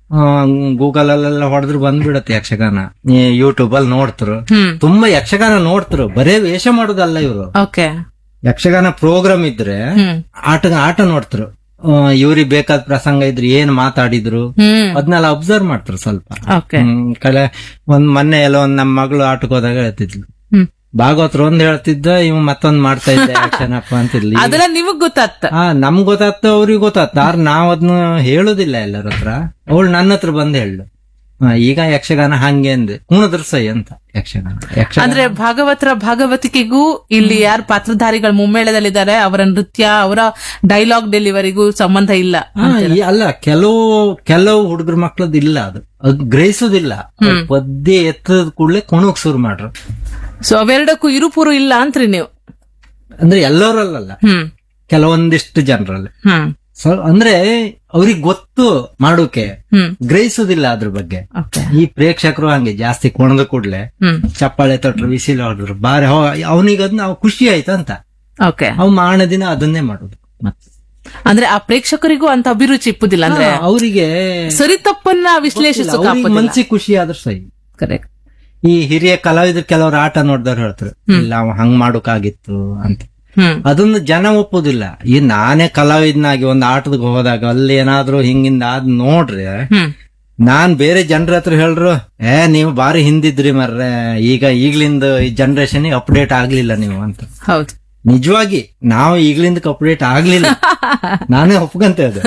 ಗೂಗಲ್ ಅಲ್ಲೆಲ್ಲ ಹೊಡೆದ್ರು ಬಂದ್ಬಿಡತ್ತೆ ಯಕ್ಷಗಾನ ಯೂಟ್ಯೂಬ್ ಅಲ್ಲಿ ನೋಡ್ತರು ಹ್ಮ್ ತುಂಬಾ ಯಕ್ಷಗಾನ ನೋಡ್ತರು ಬರೇ ವೇಷ ಮಾಡೋದಲ್ಲ ಇವರು ಓಕೆ ಯಕ್ಷಗಾನ ಪ್ರೋಗ್ರಾಮ್ ಇದ್ರೆ ಹ್ಮ್ ಆಟ ಆಟ ನೋಡ್ತರು ಇವ್ರಿಗೆ ಬೇಕಾದ ಪ್ರಸಂಗ ಇದ್ರೆ ಏನ್ ಮಾತಾಡಿದ್ರು ಹ್ಮ್ ಅದನ್ನೆಲ್ಲ ಅಬ್ಸರ್ವ್ ಮಾಡ್ತಾರೆ ಸ್ವಲ್ಪ ಓಕೆ ಹ್ಮ್, ಕಡೆ ಒಂದ್ ಮೊನ್ನೆ ಎಲ್ಲ ಒಂದ್ ನಮ್ ಮಗಳು ಆಟಕ್ಕೆ ಹೋದಾಗ ಹೇಳ್ತಿದ್ಲು ಹ್ಮ್ ಭಾಗವತ್ರ ಒಂದ್ ಹೇಳ್ತಿದ್ದ ಇವ್ ಮತ್ತೊಂದ್ ಮಾಡ್ತಾ ಇದ್ದೆ ಆಕ್ಷನ್ ಅಪ್ಪ ಅಂತಿದ್ಲಿ ಅದೆಲ್ಲ ನಿಮಗ್ ಗೊತ್ತಾಗ್ತ ಹಾ ನಮ್ಗ್ ಗೊತ್ತಾಗ್ತ ಅವ್ರಿಗೆ ಗೊತ್ತಾಗ್ತ ಆರ್ ನಾವ್ ಅದನ್ನ ಹೇಳುದಿಲ್ಲ ಎಲ್ಲರ ಹತ್ರ ಅವಳು ನನ್ನ ಹತ್ರ ಬಂದ್ ಹೇಳು ಹಾ, ಈಗ ಯಕ್ಷಗಾನ ಹಂಗೆ ಅಂದೆ ಕುಣದ್ರ ಸೈ ಅಂತ ಯಕ್ಷಗಾನ ಯಕ್ಷಗಾನ ಅಂದ್ರೆ ಭಾಗವತರ ಭಾಗವತಿಕೆಗೂ ಇಲ್ಲಿ ಯಾರು ಪಾತ್ರಧಾರಿಗಳು ಮುಮ್ಮೇಳದಲ್ಲಿದ್ದಾರೆ ಅವರ ನೃತ್ಯ ಅವರ ಡೈಲಾಗ್ ಡೆಲಿವರಿಗೂ ಸಂಬಂಧ ಇಲ್ಲ ಹಾ, ಈ- ಅಲ್ಲ ಕೆಲವು ಕೆಲವು ಹುಡುಗರ ಮಕ್ಳದ್ ಇಲ್ಲ ಅದು ಅದು ಗ್ರಹಿಸೋದಿಲ್ಲ ಅವ್ರ್ ಪದ್ಯ ಎತ್ತದ ಕೂಡಲೇ ಕುಣಕ್ ಶುರು ಮಾಡ್ರು ಸೊ ಅವೆರಡಕ್ಕೂ ಇರುಪುರು ಇಲ್ಲ ಅಂತ್ರಿ ನೀವು ಅಂದ್ರೆ ಎಲ್ಲರಲ್ಲ ಹ್ಮ್ ಕೆಲವೊಂದಿಷ್ಟು ಜನರಲ್ಲಿ ಹ್ಮ್ ಸೊ ಅಂದ್ರೆ ಅವ್ರಿಗೆ ಗೊತ್ತು ಮಾಡೋಕೆ ಹ್ಮ್ ಗ್ರಹಿಸೋದಿಲ್ಲ ಅದ್ರ ಬಗ್ಗೆ ಓಕೆ ಈ ಪ್ರೇಕ್ಷಕರು ಹಂಗೆ ಜಾಸ್ತಿ ಕುಣದ ಕೂಡ್ಲೆ ಹ್ಮ್ ಚಪ್ಪಾಳೆ ತೊಟ್ರು ವಿಸಿಲ್ ಹೊಡೆದ್ರು ಬಾರಿ ಅವನಿಗೆ ಅದನ್ನ ಅವ್ ಖುಷಿ ಆಯ್ತಂತ ಓಕೆ ಅವ್ ಮಾರನೇ ದಿನ ಅದನ್ನೇ ಮಾಡೋದು ಮತ್ತೆ ಅಂದ್ರೆ ಆ ಪ್ರೇಕ್ಷಕರಿಗೂ ಅಂತ ಅಭಿರುಚಿ ಇಪ್ಪುದಿಲ್ಲ ಅಂದ್ರೆ ಅವರಿಗೆ ಸರಿ ತಪ್ಪನ್ನ ವಿಶ್ಲೇಷಿಸೋಕೆ ಮನ್ಸಿಗೆ ಖುಷಿ ಆದ್ರೆ ಸೈ ಕರೆಕ್ಟ್ ಈ ಹಿರಿಯ ಕಲಾವಿದ್ರು ಕೆಲವರು ಆಟ ನೋಡಿದವ್ರು ಹೇಳ್ತಾರೆ ಇಲ್ಲ ಅವ ಹಂಗ್ ಮಾಡೋಕಾಗಿತ್ತು ಅಂತ ಹ್ಮ್ ಅದನ್ನು ಜನ ಒಪ್ಪುದಿಲ್ಲ ಈ ನಾನೇ ಕಲಾವಿದನಾಗಿ ಒಂದು ಆಟದ ಹೋದಾಗ ಅಲ್ಲಿ ಏನಾದ್ರೂ ಹಿಂಗಿಂದ ಆದ್ ನೋಡ್ರಿ ಹ್ಮ್ ನಾನ್ ಬೇರೆ ಜನರ ಹತ್ರ ಹೇಳ್ರು ಏ ನೀವು ಬಾರಿ ಹಿಂದಿದ್ರಿ ಮರ್ರೆ ಈಗ ಈಗ್ಲಿಂದ ಈ ಜನರೇಷನ್ ಅಪ್ಡೇಟ್ ಆಗ್ಲಿಲ್ಲ ನೀವು ಅಂತ ಹೌದು ನಿಜವಾಗಿ ನಾವು ಈಗ್ಲಿಂದ ಅಪ್ಡೇಟ್ ಆಗ್ಲಿಲ್ಲ ನಾನೇ ಒಪ್ಕೊಂತೆ ಅದು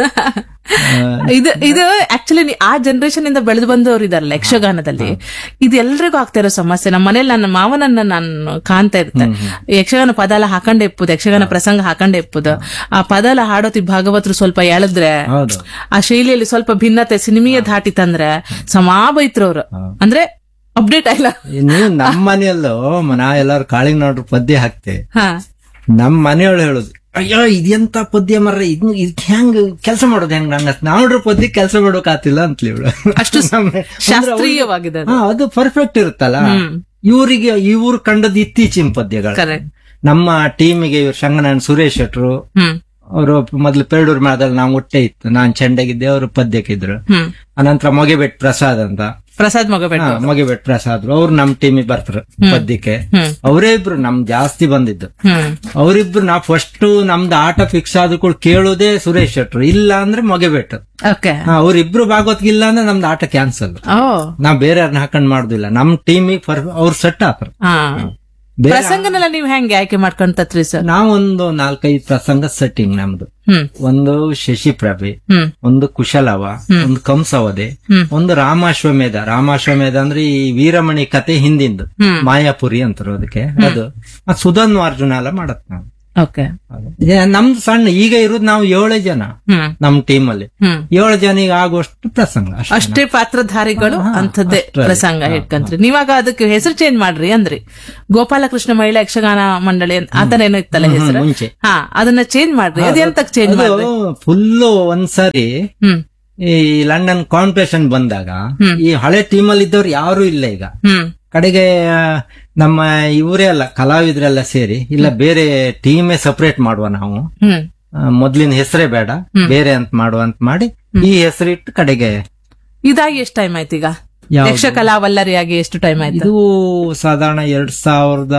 ಆ, ಇದು ಇದು ಆಕ್ಚುಲಿ ಆ ಜನರೇಷನ್ ಇಂದ ಬೆಳೆದು ಬಂದವರು ಇದಾರಲ್ಲ ಯಕ್ಷಗಾನದಲ್ಲಿ ಇದು ಎಲ್ರಿಗೂ ಆಗ್ತಾ ಇರೋ ಸಮಸ್ಯೆ ನಮ್ಮ ಮನೇಲಿ ನನ್ನ ಮಾವನನ್ನ ನಾನು ಕಾಣ್ತಾ ಇರ್ತೆ ಯಕ್ಷಗಾನ ಪದ ಎಲ್ಲ ಹಾಕೊಂಡೆ ಇಪ್ಪುದು ಯಕ್ಷಗಾನ ಪ್ರಸಂಗ ಹಾಕೊಂಡೆ ಇಪ್ಪುದು ಆ ಪದ ಎಲ್ಲ ಹಾಡೋತಿ ಭಾಗವತರು ಸ್ವಲ್ಪ ಎಳೆದ್ರೆ ಹೌದು ಆ ಶೈಲಿಯಲ್ಲಿ ಸ್ವಲ್ಪ ಭಿನ್ನತೆ ಸಿನಿಮೀಯ ಧಾಟಿ ತಂದ್ರೆ ಸಮಾ ಬೈತ್ರು ಅವ್ರು ಅಂದ್ರೆ ಅಪ್ಡೇಟ್ ಆಗಿಲ್ಲ ನೀವು ನಮ್ಮ ಮನೆಯಲ್ಲೂ ನಾ ಎಲ್ಲಾರು ಕಾಳಿಂಗ್ ನೋಡ್ರು ಪದ್ಯ ಹಾಕ್ತೆ ಹಾ ನಮ್ ಮನೆಯೊಳು ಹೇಳುದು ಅಯ್ಯೋ ಇದೆಂತ ಪದ್ಯ ಮರ್ರೆ ಇದ್ ಇದ್ ಹೆಂಗ್ ಕೆಲಸ ಮಾಡೋದು ಹೆಂಗ್ ನಂಗ ನಾವ್ರ ಪದ್ಯ ಕೆಲಸ ಮಾಡೋಕ್ ಆತಿಲ್ಲ ಅಂತಲಿ ಇವಳು ಅಷ್ಟು ಶಾಸ್ತ್ರೀಯವಾಗಿದೆ ಅದು. ಹಾ ಅದು ಪರ್ಫೆಕ್ಟ್ ಇರುತ್ತಲ್ಲ ಇವರಿಗೆ ಇವ್ರು ಕಂಡದ್ ಇತ್ತೀಚಿನ ಪದ್ಯಗಳು ಕರೆಕ್ಟ್ ನಮ್ಮ ಟೀಮಿಗೆ ಇವ್ರು ಶಂಗನಾರಾಯಣ ಸುರೇಶ್ ಶೆಟ್ರು ಹ್ಮ್ ಅವರು ಮೊದ್ಲು ಪೇರೂರ್ ಮೇಳದಲ್ಲಿ ನಾವು ಒಟ್ಟೆ ಇತ್ತು ನಾನ್ ಚೆಂಡಗಿದ್ದೆ ಅವರು ಪದ್ಯಕ್ಕಿದ್ರು ಹ್ಮ್ ಅನಂತರ ಮೊಗೆಬೆಟ್ ಪ್ರಸಾದ್ ಅಂತ ಪ್ರಸಾದ್ ಮಗಬೇಡ ಹಾ, ಮೊಗೆಬೆಟ್ ಪ್ರಸಾದ್ ಅವ್ರು ನಮ್ ಟೀಮಿಗೆ ಬರ್ತಾರೆ ಪದ್ಯಕ್ಕೆ ಹ್ಮ್ ಅವರೇ ಇಬ್ರು ನಮ್ ಜಾಸ್ತಿ ಬಂದಿದ್ದು ಹ್ಮ್ ಅವರಿಬ್ರು ನಾ ಫಸ್ಟ್ ನಮ್ದು ಆಟ ಫಿಕ್ಸ್ ಆದ ಕೂಡ ಕೇಳೋದೇ ಸುರೇಶ್ ಶೆಟ್ರು ಇಲ್ಲ ಅಂದ್ರೆ ಮೊಗೆಬೆಟ್ ಓಕೆ ಅವ್ರಿಬ್ರು ಭಾಗವತ್ಗಿಲ್ಲ ಅಂದ್ರೆ ನಮ್ದು ಆಟ ಕ್ಯಾನ್ಸಲ್ ಓ ನಾವ್ ಬೇರೆಯವ್ರನ್ನ ಹಾಕೊಂಡ್ ಮಾಡುದಿಲ್ಲ ನಮ್ ಟೀಮಿಗೆ ಅವ್ರು ಸೆಟ್ ಆತರ ಹಾ ಬೇರೆ ಪ್ರಸಂಗನೆಲ್ಲ ನೀವ್ ಹೆಂಗೆ ಆಯ್ಕೆ ಮಾಡ್ಕೊಂತತ್ರಿ ಸರ್ ನಾವೊಂದು ನಾಲ್ಕೈದು ಪ್ರಸಂಗ ಸೆಟ್ಟಿಂಗ್ ನಮ್ದು ಹ್ಮ್ ಒಂದು ಶಶಿಪ್ರಭೆ ಹ್ಮ್ ಒಂದು ಕುಶಲವ ಒಂದು ಕಂಸವದೆ ಹ್ಮ್. ಒಂದು ರಾಮಾಶ್ವಮೇಧ ರಾಮಾಶ್ವಮೇಧ ಅಂದ್ರೆ ಈ ವೀರಮಣಿ ಕತೆ ಹಿಂದಿಂದು ಹ್ಮ್. ಮಾಯಾಪುರಿ ಅಂತಾರೆ ಅದಕ್ಕೆ ಅದು ಮತ್ತೆ ಸುಧನ್ವ ಅರ್ಜುನ ಎಲ್ಲ ಮಾಡತ್ ನಾವು ಓಕೆ ಏ, ನಮ್ದು ಸಣ್ಣ ಈಗ ಇರೋದು ನಾವು ಏಳೇ ಜನ ಹ್ಮ್ ನಮ್ ಟೀಮ್ ಅಲ್ಲಿ ಹ್ಮ್ ಏಳು ಜನಿಗೆ ಆಗುವಷ್ಟು ಪ್ರಸಂಗ ಅಷ್ಟೇ. ಅಷ್ಟೇ ಪಾತ್ರಧಾರಿಗಳು ಅಂತದ್ದೇ ಅಷ್ಟೇ. ಪ್ರಸಂಗ ಹಿಡ್ಕಂತ್ರಿ ನೀವಾಗ ಅದಕ್ಕೆ ಹೆಸರು ಚೇಂಜ್ ಮಾಡ್ರಿ ಅಂದ್ರಿ ಗೋಪಾಲಕೃಷ್ಣ ಮಹಿಳಾ ಯಕ್ಷಗಾನ ಮಂಡಳಿ ಅಂತ ಆತರ ಏನೋ ಇತ್ತಲ್ಲ ಹೆಸರು ಮುಂಚೆ ಹಾ ಅದನ್ನ ಚೇಂಜ್ ಮಾಡ್ರಿ ಅದೆಂತಕ್ ಚೇಂಜ್ ಮಾಡ್ರಿ ಫುಲ್ ಒಂದ್ಸರಿ ಹ್ಮ್ ಈ ಲಂಡನ್ ಕಾಂಪಿಟೇಷನ್ ಬಂದಾಗ ಈ ಹಳೆ ಟೀಮ್ ಅಲ್ಲಿ ಇದ್ದವ್ರು ಯಾರು ಇಲ್ಲ ಈಗ ಹ್ಮ್ ಕಡೆಗೆ ಆ, ನಮ್ಮ ಇವರೇ ಅಲ್ಲ ಕಲಾವಿದರೆಲ್ಲ ಸೇರಿ ಇಲ್ಲ ಬೇರೆ ಟೀಮೇ ಸಪರೇಟ್ ಮಾಡುವ ನಾವು ಹ್ಮ್ ಆ, ಮೊದ್ಲಿನ ಹೆಸರೇ ಬೇಡ ಬೇರೆ ಅಂತ ಮಾಡುವ ಅಂತ ಮಾಡಿ ಈ ಹೆಸರಿಟ್ಟು ಕಡೆಗೆ ಇದಾಗಿ ಎಷ್ಟು ಟೈಮ್ ಆಯ್ತು ಈಗ ಯಾವ್ದು? ಯಕ್ಷಕಲಾ ವಲ್ಲರಿಯಾಗಿ ಎಷ್ಟು ಟೈಮ್ ಆಯ್ತು ಇದು ಸಾಧಾರಣ ಎರಡ್ ಸಾವಿರದ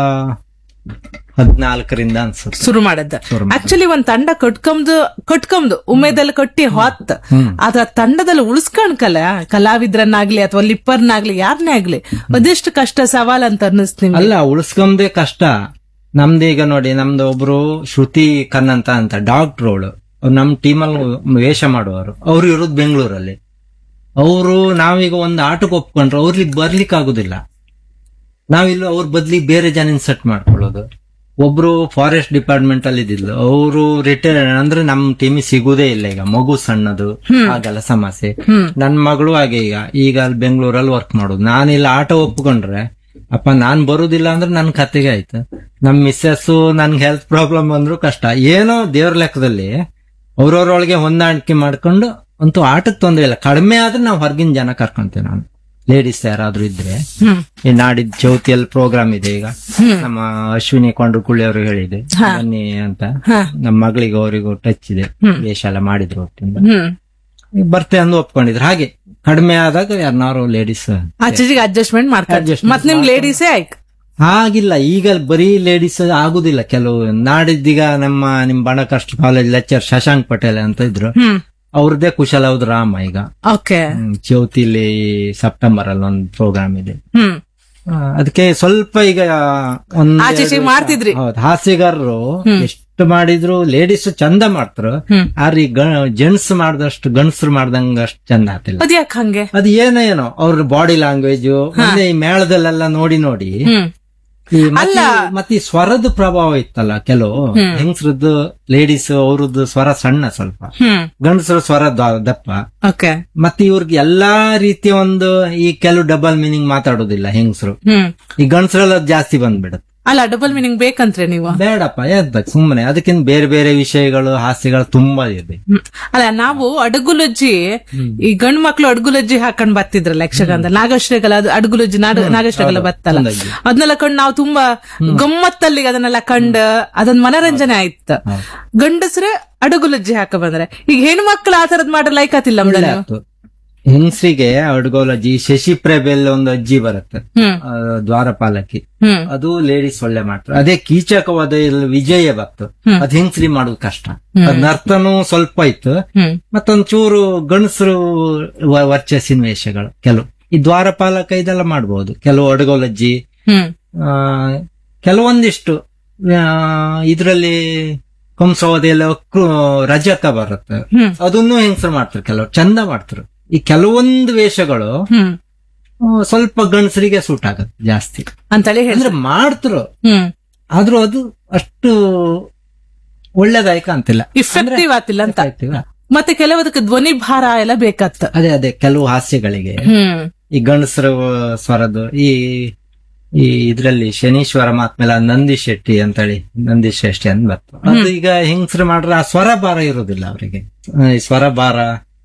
ಹದಿನಾಲ್ಕರಿಂದ ಅನ್ಸುತ್ತೆ ಶುರು ಮಾಡದ್ದ ಶುರು ಆಕ್ಚುಲಿ ಒಂದ್ ತಂಡ ಕಟ್ಕೊಂಬದು ಕಟ್ಕೊಂಬದು ಉಮೇದಲ್ಲಿ ಕಟ್ಟಿ ಹೊತ್ ಅದ್ರ ತಂಡದಲ್ಲಿ ಉಳಿಸ್ಕೊಂಡ್ಕಲ್ಲ ಕಲಾವಿದ್ರನ್ನಾಗ್ಲಿ ಅಥವಾ ಲಿಪ್ಪರ್ನಾಗ್ಲಿ ಯಾರನ್ನೇ ಆಗ್ಲಿ ಅದೆಷ್ಟು ಕಷ್ಟ ಸವಾಲ್ ಅಂತ ಅನ್ನಿಸ್ತು ನಿಮ್ಗೆ ಅಲ್ಲ ಉಳಿಸ್ಕೊಂಬದೇ ಕಷ್ಟ ನಮ್ದು ಈಗ ನೋಡಿ ನಮ್ದು ಒಬ್ರು ಶ್ರುತಿ ಕನ್ನಂತ ಅಂತ ಡಾಕ್ಟರ್ ಅವಳು ಅವ್ರು ನಮ್ ಟೀಮಲ್ಲಿ ವೇಷ ಮಾಡುವವರು ಅವ್ರು ಇರೋದು ಬೆಂಗಳೂರಲ್ಲಿ ಅವರು ನಾವೀಗ ಒಂದು ಆಟಕ್ಕೆ ಒಪ್ಕೊಂಡ್ರೆ ಅವ್ರಿಗೆ ಬರ್ಲಿಕ್ಕೆ ಆಗುದಿಲ್ಲ ನಾವಿಲ್ಲ ಅವ್ರ ಬದ್ಲಿ ಬೇರೆ ಜನ ಸೆಟ್ ಮಾಡ್ಕೊಳ್ಳೋದು ಒಬ್ರು ಫಾರೆಸ್ಟ್ ಡಿಪಾರ್ಟ್ಮೆಂಟ್ ಅಲ್ಲಿ ಇದ್ದಿದ್ಲು ಅವರು ರಿಟೈರ್ ಅಂದ್ರೆ ನಮ್ ಟೀಮಿಗೆ ಸಿಗುದೇ ಇಲ್ಲ ಈಗ ಮಗು ಸಣ್ಣದು ಹಾಗೆಲ್ಲ ಸಮಸ್ಯೆ ನನ್ ಮಗಳು ಹಾಗೆ ಈಗ ಈಗ ಅಲ್ಲಿ ಬೆಂಗಳೂರಲ್ಲಿ ವರ್ಕ್ ಮಾಡೋದು ನಾನಿಲ್ಲ ಆಟ ಒಪ್ಕೊಂಡ್ರೆ ಅಪ್ಪ ನಾನ್ ಬರುದಿಲ್ಲ ಅಂದ್ರೆ ನನ್ ಕತೆಗೆ ಆಯ್ತು ನಮ್ ಮಿಸ್ಸಸ್ ನನ್ಗೆ ಹೆಲ್ತ್ ಪ್ರಾಬ್ಲಮ್ ಬಂದ್ರು ಕಷ್ಟ ಏನೋ ದೇವ್ರ ಲೆಕ್ಕದಲ್ಲಿ ಅವ್ರವ್ರೊಳಗೆ ಹೊಂದಾಣಿಕೆ ಮಾಡ್ಕೊಂಡು ಅಂತೂ ಆಟಕ್ಕೆ ತೊಂದ್ರೆ ಇಲ್ಲ ಕಡಿಮೆ ಆದ್ರೆ ನಾವು ಹೊರಗಿನ ಜನ ಕರ್ಕೊಂತೇವೆ ನಾನು ಲೇಡೀಸ್ ಯಾರಾದ್ರೂ ಇದ್ರೆ ಹ್ಮ್ ಈ ನಾಡಿದ್ ಜ್ಯೋತಿಯಲ್ಲಿ ಪ್ರೋಗ್ರಾಮ್ ಇದೆ ಈಗ ನಮ್ಮ ಅಶ್ವಿನಿ ಕೊಂಡ್ರುಕುಳಿ ಅವರು ಹೇಳಿದೆ ಬನ್ನಿ ಅಂತ ನಮ್ಮ ಮಗಳಿಗೆ ಅವರಿಗೂ ಟಚ್ ಇದೆ ವೇಷ ಎಲ್ಲ ಮಾಡಿದ್ರು ಹೊತ್ತಿಂದ ಹ್ಮ್ ಈಗ ಬರ್ತೆ ಅಂದು ಒಪ್ಕೊಂಡಿದ್ರು ಹಾಗೆ ಕಡಿಮೆ ಆದಾಗ ಯಾರನ್ನಾರು ಲೇಡೀಸ್ ಆಚೆಗೆ ಅಡ್ಜಸ್ಟ್ಮೆಂಟ್ ಮಾಡ್ತಾರೆ Adjustment ಮತ್ ನಿಮ್ ಲೇಡೀಸೇ ಆಯ್ತು ಹಾಗಿಲ್ಲ ಈಗ ಬರೀ ಲೇಡೀಸ್ ಆಗುದಿಲ್ಲ ಕೆಲವು ನಾಡಿದ್ದೀಗ ನಮ್ಮ ನಿಮ್ ಬಣಕಷ್ಟು ಕಾಲೇಜ್ ಲೆಕ್ಚರ್ ಶಶಾಂಕ್ ಪಟೇಲ್ ಅಂತ ಇದ್ರು ಹ್ಮ್ ಅವ್ರದ್ದೇ ಕುಶಲ ಹೌದು ರಾಮ ಈಗ ಓಕೆ ಹ್ಮ್, ಜ್ಯೋತಿಲಿ ಸೆಪ್ಟೆಂಬರ್ ಅಲ್ಲಿ ಒಂದು ಪ್ರೋಗ್ರಾಮ್ ಇದೆ ಹ್ಮ್ ಆ, ಅದಕ್ಕೆ ಸ್ವಲ್ಪ ಈಗ ಒಂದ್ ಆಚೆ ಈಚೆ ಮಾಡ್ತಿದ್ರಿ ಹೌದು ಹಾಸ್ಯಗಾರರು ಎಷ್ಟು ಮಾಡಿದ್ರು ಲೇಡೀಸ್ ಚಂದ ಮಾಡ್ತಾರ ಹ್ಮ್. ಆದ್ರೆ ಜೆಂಟ್ಸ್ ಮಾಡ್ದಷ್ಟು ಗಂಡಸರು ಮಾಡ್ದಂಗ ಅಷ್ಟು ಚಂದ ಆತಿಲ್ಲ ಅದ್ಯಾಕ್ ಹಂಗೆ ಅದು ಏನೋ ಏನೋ ಅವ್ರ ಬಾಡಿ ಲ್ಯಾಂಗ್ವೇಜ್ ಮತ್ತೆ ಈ ಮೇಳದಲ್ಲೆಲ್ಲ ನೋಡಿ ನೋಡಿ ಹ್ಮ್ ಈ ಮತ್ತೆ ಮತ್ತೆ ಈ ಸ್ವರದ ಪ್ರಭಾವ ಇತ್ತಲ್ಲ ಕೆಲವು ಹೆಂಗಸ್ರದ್ದು ಲೇಡೀಸ್ ಅವ್ರದ್ದು ಸ್ವರ ಸಣ್ಣ ಸ್ವಲ್ಪ ಹ್ಮ್ ಗಂಡಸರ ಸ್ವರ ದ- ದಪ್ಪ ಓಕೆ ಮತ್ತೆ ಇವ್ರಿಗೆ ಎಲ್ಲಾ ರೀತಿಯ ಒಂದು ಈ ಕೆಲವು ಡಬಲ್ ಮೀನಿಂಗ್ ಮಾತಾಡೋದಿಲ್ಲ ಹೆಂಗಸರು ಹ್ಮ್ ಈ ಗಂಡಸರೆಲ್ಲ ಜಾಸ್ತಿ ಬಂದ್ಬಿಡುತ್ತೆ ಅಲ್ಲ ಡಬಲ್ ಮೀನಿಂಗ್ ಬೇಕಂತ್ರೆ ನೀವು ಬೇಡಪ್ಪ ಎದ್ದ ಸುಮ್ಮನೆ ಅದಕ್ಕಿಂತ ಬೇರೆ ಬೇರೆ ವಿಷಯಗಳು ಹಾಸ್ಯಗಳು ತುಂಬಾ ಇದೆ ಹ್ಮ್. ಅಲ್ಲ ನಾವು ಅಡಗುಲಜ್ಜಿ ಈ ಗಂಡ್ ಮಕ್ಳು ಅಡಗುಲಜ್ಜಿ ಹಾಕೊಂಡ್ ಬರ್ತಿದ್ರಲ್ಲ ಯಕ್ಷಗಾನದಲ್ಲಿ ನಾಗಶ್ರೀಗಲ ಅದು ಅಡಗುಲಜ್ಜಿ ನಾಡ- ನಾಗಶ್ರೀಗಲ ಬತ್ತಲ್ಲ ಚಂದಾಗಿ. ಅದನ್ನೆಲ್ಲ ಕಂಡು ನಾವು ತುಂಬಾ ಗಮ್ಮತ್ತಲ್ಲಿ ಅದನ್ನೆಲ್ಲ ಕಂಡ್ ಅದೊಂದ್ ಮನರಂಜನೆ ಆಯ್ತು ಗಂಡಸ್ರೆ ಅಡಗುಲಜ್ಜಿ ಹಾಕ ಬಂದ್ರೆ ಈಗ ಹೆಣ್ಣು ಮಕ್ಳು ಆ ತರದ್ ಮಾಡ್ರೆ ಲೈಕ್ ಆತಿಲ್ಲ ಮೇಡಮ್ ಆಯ್ತು. ಹೆಂಗಸ್ರಿಗೆ ಅಡ್ಗೋಲಜ್ಜಿ ಶಶಿ ಪ್ರಭೆಲ್ ಒಂದು ಅಜ್ಜಿ ಬರುತ್ತೆ ಹ್ಮ್ ಆ, ದ್ವಾರಪಾಲಕಿ ಹ್ಮ್ ಅದು ಲೇಡೀಸ್ ಒಳ್ಳೆ ಮಾಡ್ತಾರೆ ಅದೇ ಕೀಚಕವಾದ ಇಲ್ಲಿ ವಿಜಯ ಭಕ್ತು ಅದ್ ಹೆಂಗಸ್ರಿ ಮಾಡೋದು ಕಷ್ಟ ಅದ್ ನರ್ತನೂ ಸ್ವಲ್ಪ ಇತ್ತು ಹ್ಮ್ ಮತ್ತೊಂದ್ ಚೂರು ಗಂಡಸರು ವ- ವರ್ಚಸ್ಸಿನ ವೇಷಗಳು ಕೆಲವು ಈ ದ್ವಾರಪಾಲಕ ಇದೆಲ್ಲ ಮಾಡ್ಬೋದು ಕೆಲವು ಅಡಗೋಲಜ್ಜಿ ಹ್ಮ್ ಆ, ಕೆಲವೊಂದಿಷ್ಟು ಇದರಲ್ಲಿ ಕಂಸವದಿ ಎಲ್ಲ ಕ್ರು- ರಜಕ ಬರುತ್ತೆ ಹ್ಮ್ ಅದನ್ನು ಹೆಂಗಸರು ಮಾಡ್ತಾರೆ ಕೆಲವು ಚಂದ ಮಾಡ್ತಾರೆ ಈ ಕೆಲವೊಂದು ವೇಷಗಳು ಹ್ಮ್ ಆ, ಸ್ವಲ್ಪ ಗಂಡಸರಿಗೆ ಸೂಟ್ ಆಗತ್ತೆ ಜಾಸ್ತಿ ಅಂತೇಳಿ ಹೇಳಿ ಅಂದ್ರೆ ಮಾಡ್ತರು ಹ್ಮ್ ಆದ್ರೂ ಅದು ಅಷ್ಟು ಒಳ್ಳೇದಾಯ್ಕ ಅಂತಿಲ್ಲ ಇಫೆಕ್ಟಿವ್ ಆತಿಲ್ಲ ಅಂತ ಆಯ್ತಿಲ್ಲ? ಮತ್ತೆ ಕೆಲವದಕ್ಕೆ ಧ್ವನಿ ಭಾರ ಎಲ್ಲ ಬೇಕಾತ್ತ ಅದೇ ಅದೇ ಕೆಲವು ಹಾಸ್ಯಗಳಿಗೆ ಹ್ಮ್ ಈ ಗಂಡಸರ ಸ್ವರದ್ದು ಈ ಈ ಇದ್ರಲ್ಲಿ ಶನೀಶ್ವರ ಮಾತ್ಮೇಲೆ ನಂದಿ ಶೆಟ್ಟಿ ಅಂತೇಳಿ ನಂದಿ ಶೆಟ್ಟಿ ಅಂತ ಬರ್ತು ಅದು ಈಗ ಹೆಂಗಸರು ಮಾಡ್ರೆ ಆ ಸ್ವರ ಭಾರ ಇರೋದಿಲ್ಲ ಅವರಿಗೆ ಈ ಸ್ವರ ಭಾರ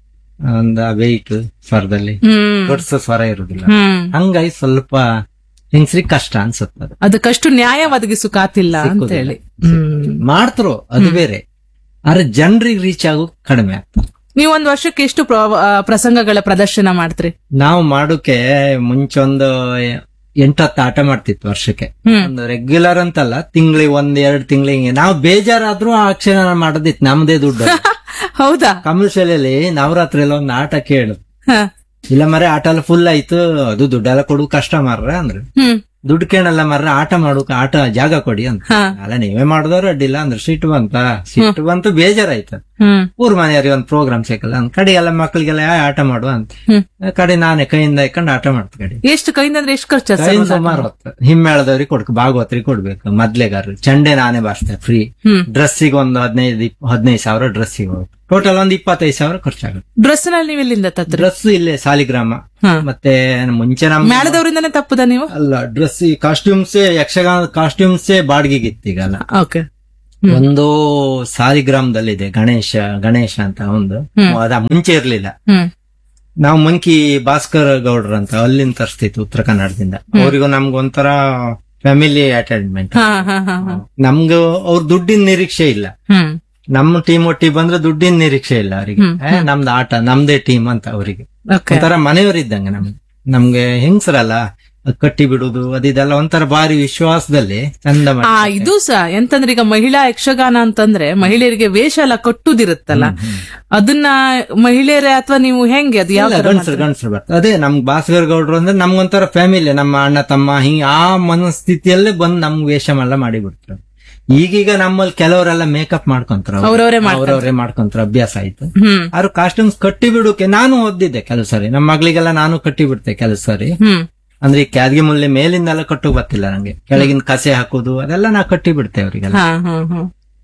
ಒಂದ ವೆಯ್ಟ್ ಸ್ವರದಲ್ಲಿ ಹ್ಮ್ ದೊಡ್ಡ ಸ್ವರ ಇರುದಿಲ್ಲ ಹ್ಮ್ ಹಂಗಾಗಿ ಸ್ವಲ್ಪ ಹೆಂಗಸ್ರಿಗೆ ಕಷ್ಟ ಅನ್ಸುತ್ತೆ ಅದಕ್ಕಷ್ಟು ನ್ಯಾಯ ಒದಗಿಸುಕಾತಿಲ್ಲ ಅಂತ ಹೇಳಿ ಹ್ಮ್ ಮಾಡ್ತರು ಅದು ಬೇರೆ ಆದ್ರೆ ಜನರಿಗೆ ರೀಚ್ ಆಗೋದು ಕಡಿಮೆ ಆಗ್ತದೆ ನೀವು ಒಂದ್ ವರ್ಷಕ್ಕೆ ಎಷ್ಟು ಪ್ರ- ಆ, ಪ್ರಸಂಗಗಳ ಪ್ರದರ್ಶನ ಮಾಡ್ತೀರಿ ನಾವು ಮಾಡೋಕೆ ಮುಂಚೆ ಒಂದು ಎಂಟತ್ತು ಆಟ ಮಾಡ್ತಿತ್ತು ವರ್ಷಕ್ಕೆ ಹ್ಮ್. ಒಂದು ರೆಗ್ಯುಲರ್ ಅಂತಲ್ಲ ತಿಂಗಳಿಗೆ ಒಂದ್ ಎರಡ್ ತಿಂಗಳಿಗೆ ನಾವು ಬೇಜಾರಾದ್ರೂ ಆ ಕ್ಷಣ ಮಾಡೋದಿತ್ತು ನಮ್ದೇ ದುಡ್ಡು ಹೌದಾ ಕಮಲ್ ಶಾಲೆಯಲ್ಲಿ ನವರಾತ್ರಿ ಎಲ್ಲ ಒಂದು ಆಟ ಕೇಳು ಹ. ಇಲ್ಲ ಮರೆ ಆಟ ಎಲ್ಲ ಫುಲ್ ಆಯ್ತು ಅದು ದುಡ್ಡೆಲ್ಲ ಕೊಡು ಕಷ್ಟ ಮಾರ್ರ ಅಂದ್ರೆ ಹ್ಮ್ ದುಡ್ಡು ಕೇಳಲ್ಲ ಮರ್ರ ಆಟ ಮಾಡೋಕೆ ಆಟ ಜಾಗ ಕೊಡಿ ಅಂತ ಹ. ಅಲ್ಲ ನೀವೇ ಮಾಡಿದವ್ರು ಅಡ್ಡಿಲ್ಲ ಅಂದ್ರೆ ಸಿಟ್ಟು ಬಂತ ಸಿಟ್ಟು ಬಂತು ಬೇಜಾರಾಯ್ತು ಹ್ಮ್ ಊರ್ ಮನೆಯವ್ರಿಗೆ ಒಂದು ಪ್ರೋಗ್ರಾಮ್ ಸಿಕ್ಕಲ್ಲ ಅಂದ್ ಕಡೆ ಎಲ್ಲ ಮಕ್ಳಿಗೆಲ್ಲ "ಆ, ಆಟ ಮಾಡು ಅಂತ ಹ್ಮ್. ಕಡೆ ನಾನೇ ಕೈಯಿಂದ ಇಟ್ಕೊಂಡು ಆಟ ಮಾಡ್ತ ಕಡೆ ಎಷ್ಟು ಕೈಯಿಂದ ಅಂದ್ರೆ ಎಷ್ಟು ಖರ್ಚು ಕೈಯಿಂದ ಸುಮಾರು ಹೊತ್ತು ಹಿಮ್ಮೇಳದವ್ರಿಗೆ ಕೊಡ್ಕ ಭಾಗವತ್ರಿಗೆ ಕೊಡ್ಬೇಕು ಮೊದ್ಲೇಗಾರ ಚಂಡೆ ನಾನೇ ಬಾರಿಸ್ತೇನೆ ಫ್ರೀ ಹ್ಮ್ ಡ್ರೆಸ್ಸಿಗೆ ಒಂದು ಹದಿನೈದು ಇಪ್- ಹದಿನೈದು ಸಾವಿರ ಡ್ರೆಸ್ಸಿಗೆ ಹೋಗುತ್ತೆ ಟೋಟಲ್ ಒಂದು ಇಪ್ಪತ್ತೈದು ಸಾವಿರ ಖರ್ಚಾಗುತ್ತೆ ಡ್ರೆಸ್ ನಲ್ಲಿ ನೀವು ಎಲ್ಲಿಂದ ತತ್ರಿ ಡ್ರೆಸ್ ಇಲ್ಲೇ ಸಾಲಿಗ್ರಾಮ ಹ. ಮತ್ತೆ ಮುಂಚೆ ನಮ್ ಮೇಳದವರಿಂದನೇ ತಪ್ಪುದ ನೀವು ಅಲ್ಲ ಡ್ರೆಸ್ ಕಾಸ್ಟ್ಯೂಮ್ಸ್ ಯಕ್ಷಗಾನ ಕಾಸ್ಟ್ಯೂಮ್ಸ್ ಬಾಡಿಗೆಗಿತ್ತು ಈಗಲ್ಲ ಓಕೆ ಒಂದು ಸಾಲಿಗ್ರಾಮದಲ್ಲಿದೆ ಗಣೇಶ ಗಣೇಶ ಅಂತ ಒಂದು ಅದ ಮುಂಚೆ ಇರ್ಲಿಲ್ಲ ಹ್ಮ್ ನಾವು ಮಂಕಿ ಭಾಸ್ಕರ್ ಗೌಡ್ರ ಅಂತ ಅಲ್ಲಿಂದ ತರಿಸ್ತಿತ್ತು ಉತ್ತರ ಕನ್ನಡದಿಂದ ಅವರಿಗೂ ನಮ್ಗೊಂಥರ ಫ್ಯಾಮಿಲಿ ಅಟೆಂಡ್ಮೆಂಟ್ ಹಾ ಹಾ ಹಾ ಹಾ ನಮ್ಗೂ ಅವ್ರ ದುಡ್ಡಿನ ನಿರೀಕ್ಷೆ ಇಲ್ಲ ಹ್ಮ್ ನಮ್ಮ ಟೀಮ್ ಒಟ್ಟಿಗೆ ಬಂದ್ರೆ ದುಡ್ಡಿನ ನಿರೀಕ್ಷೆ ಇಲ್ಲ ಅವರಿಗೆ ನಮ್ದು ಆಟ ನಮ್ದೇ ಟೀಮ್ ಅಂತ ಅವರಿಗೆ ಓಕೆ ಒಂಥರ ಮನೆಯವರಿದ್ದಂಗೆ ನಮ್ಗೆ ನಮ್ಗೆ ಹೆಂಗ್ಸರಲ್ಲ ಅದ್ ಕಟ್ಟಿ ಬಿಡುದು ಅದಿದೆಲ್ಲ ಒಂಥರ ಭಾರಿ ವಿಶ್ವಾಸದಲ್ಲಿ ಚಂದ ಮಾಡಿ ಆ ಇದು ಸಹ ಎಂತಂದ್ರೆ ಈಗ ಮಹಿಳಾ ಯಕ್ಷಗಾನ ಅಂತಂದ್ರೆ ಮಹಿಳೆಯರಿಗೆ ವೇಷ ಎಲ್ಲ ಕಟ್ಟುದಿರುತ್ತಲ್ಲ ಅದನ್ನ ಮಹಿಳೆಯರೇ ಅಥವಾ ನೀವು ಹೆಂಗೆ ಅದು ಯಾವ ತರ ಗಂಡಸರು ಗಂಡಸರು ಬರ್ತಾರೆ ಅದೇ ನಮ್ ಭಾಸ್ಕರ್ ಗೌಡ್ರು ಅಂದ್ರೆ ನಮ್ಗೊಂಥರ ಫ್ಯಾಮಿಲಿ ನಮ್ಮ ಅಣ್ಣ ತಮ್ಮ ಹಿಂಗ ಆ ಮನಸ್ಥಿತಿಯಲ್ಲೇ ಬಂದು ನಮ್ಗೆ ವೇಷ ಎಲ್ಲ ಮಾಡಿ ಬಿಡ್ತಾರೆ ಈಗೀಗ ನಮ್ಮಲ್ಲಿ ಕೆಲವರೆಲ್ಲ ಮೇಕಪ್ ಮಾಡ್ಕೊಂತಾರ ಅವ್ರವ್ರೇ ಅವ್ರವ್ರೇ ಮಾಡ್ಕೊಂತಾರ ಅಭ್ಯಾಸ ಆಯ್ತು ಹ್ಮ್ ಅವ್ರು ಕಾಸ್ಟ್ಯೂಮ್ಸ್ ಕಟ್ಟಿ ಬಿಡೋಕೆ ನಾನು ಓದಿದ್ದೆ ಕೆಲವು ಸರಿ ನಮ್ಮ ಮಗಳಿಗೆಲ್ಲ ನಾನು ಕಟ್ಟಿ ಬಿಡ್ತೆ ಕೆಲವು ಸರಿ ಹ್ಮ್ ಅಂದ್ರೆ ಈ ಕ್ಯಾದ್ಗೆ ಮುಲ್ಲೆ ಮೇಲಿಂದೆಲ್ಲ ಕಟ್ಟು ಬರ್ತಿಲ್ಲ ನಂಗೆ ಕೆಳಗಿನ ಕಸೆ ಹಾಕೋದು ಅದೆಲ್ಲ ನಾ ಕಟ್ಟಿ ಬಿಡ್ತೆ ಅವರಿಗೆಲ್ಲ ಹಾ ಹಾ ಹಾ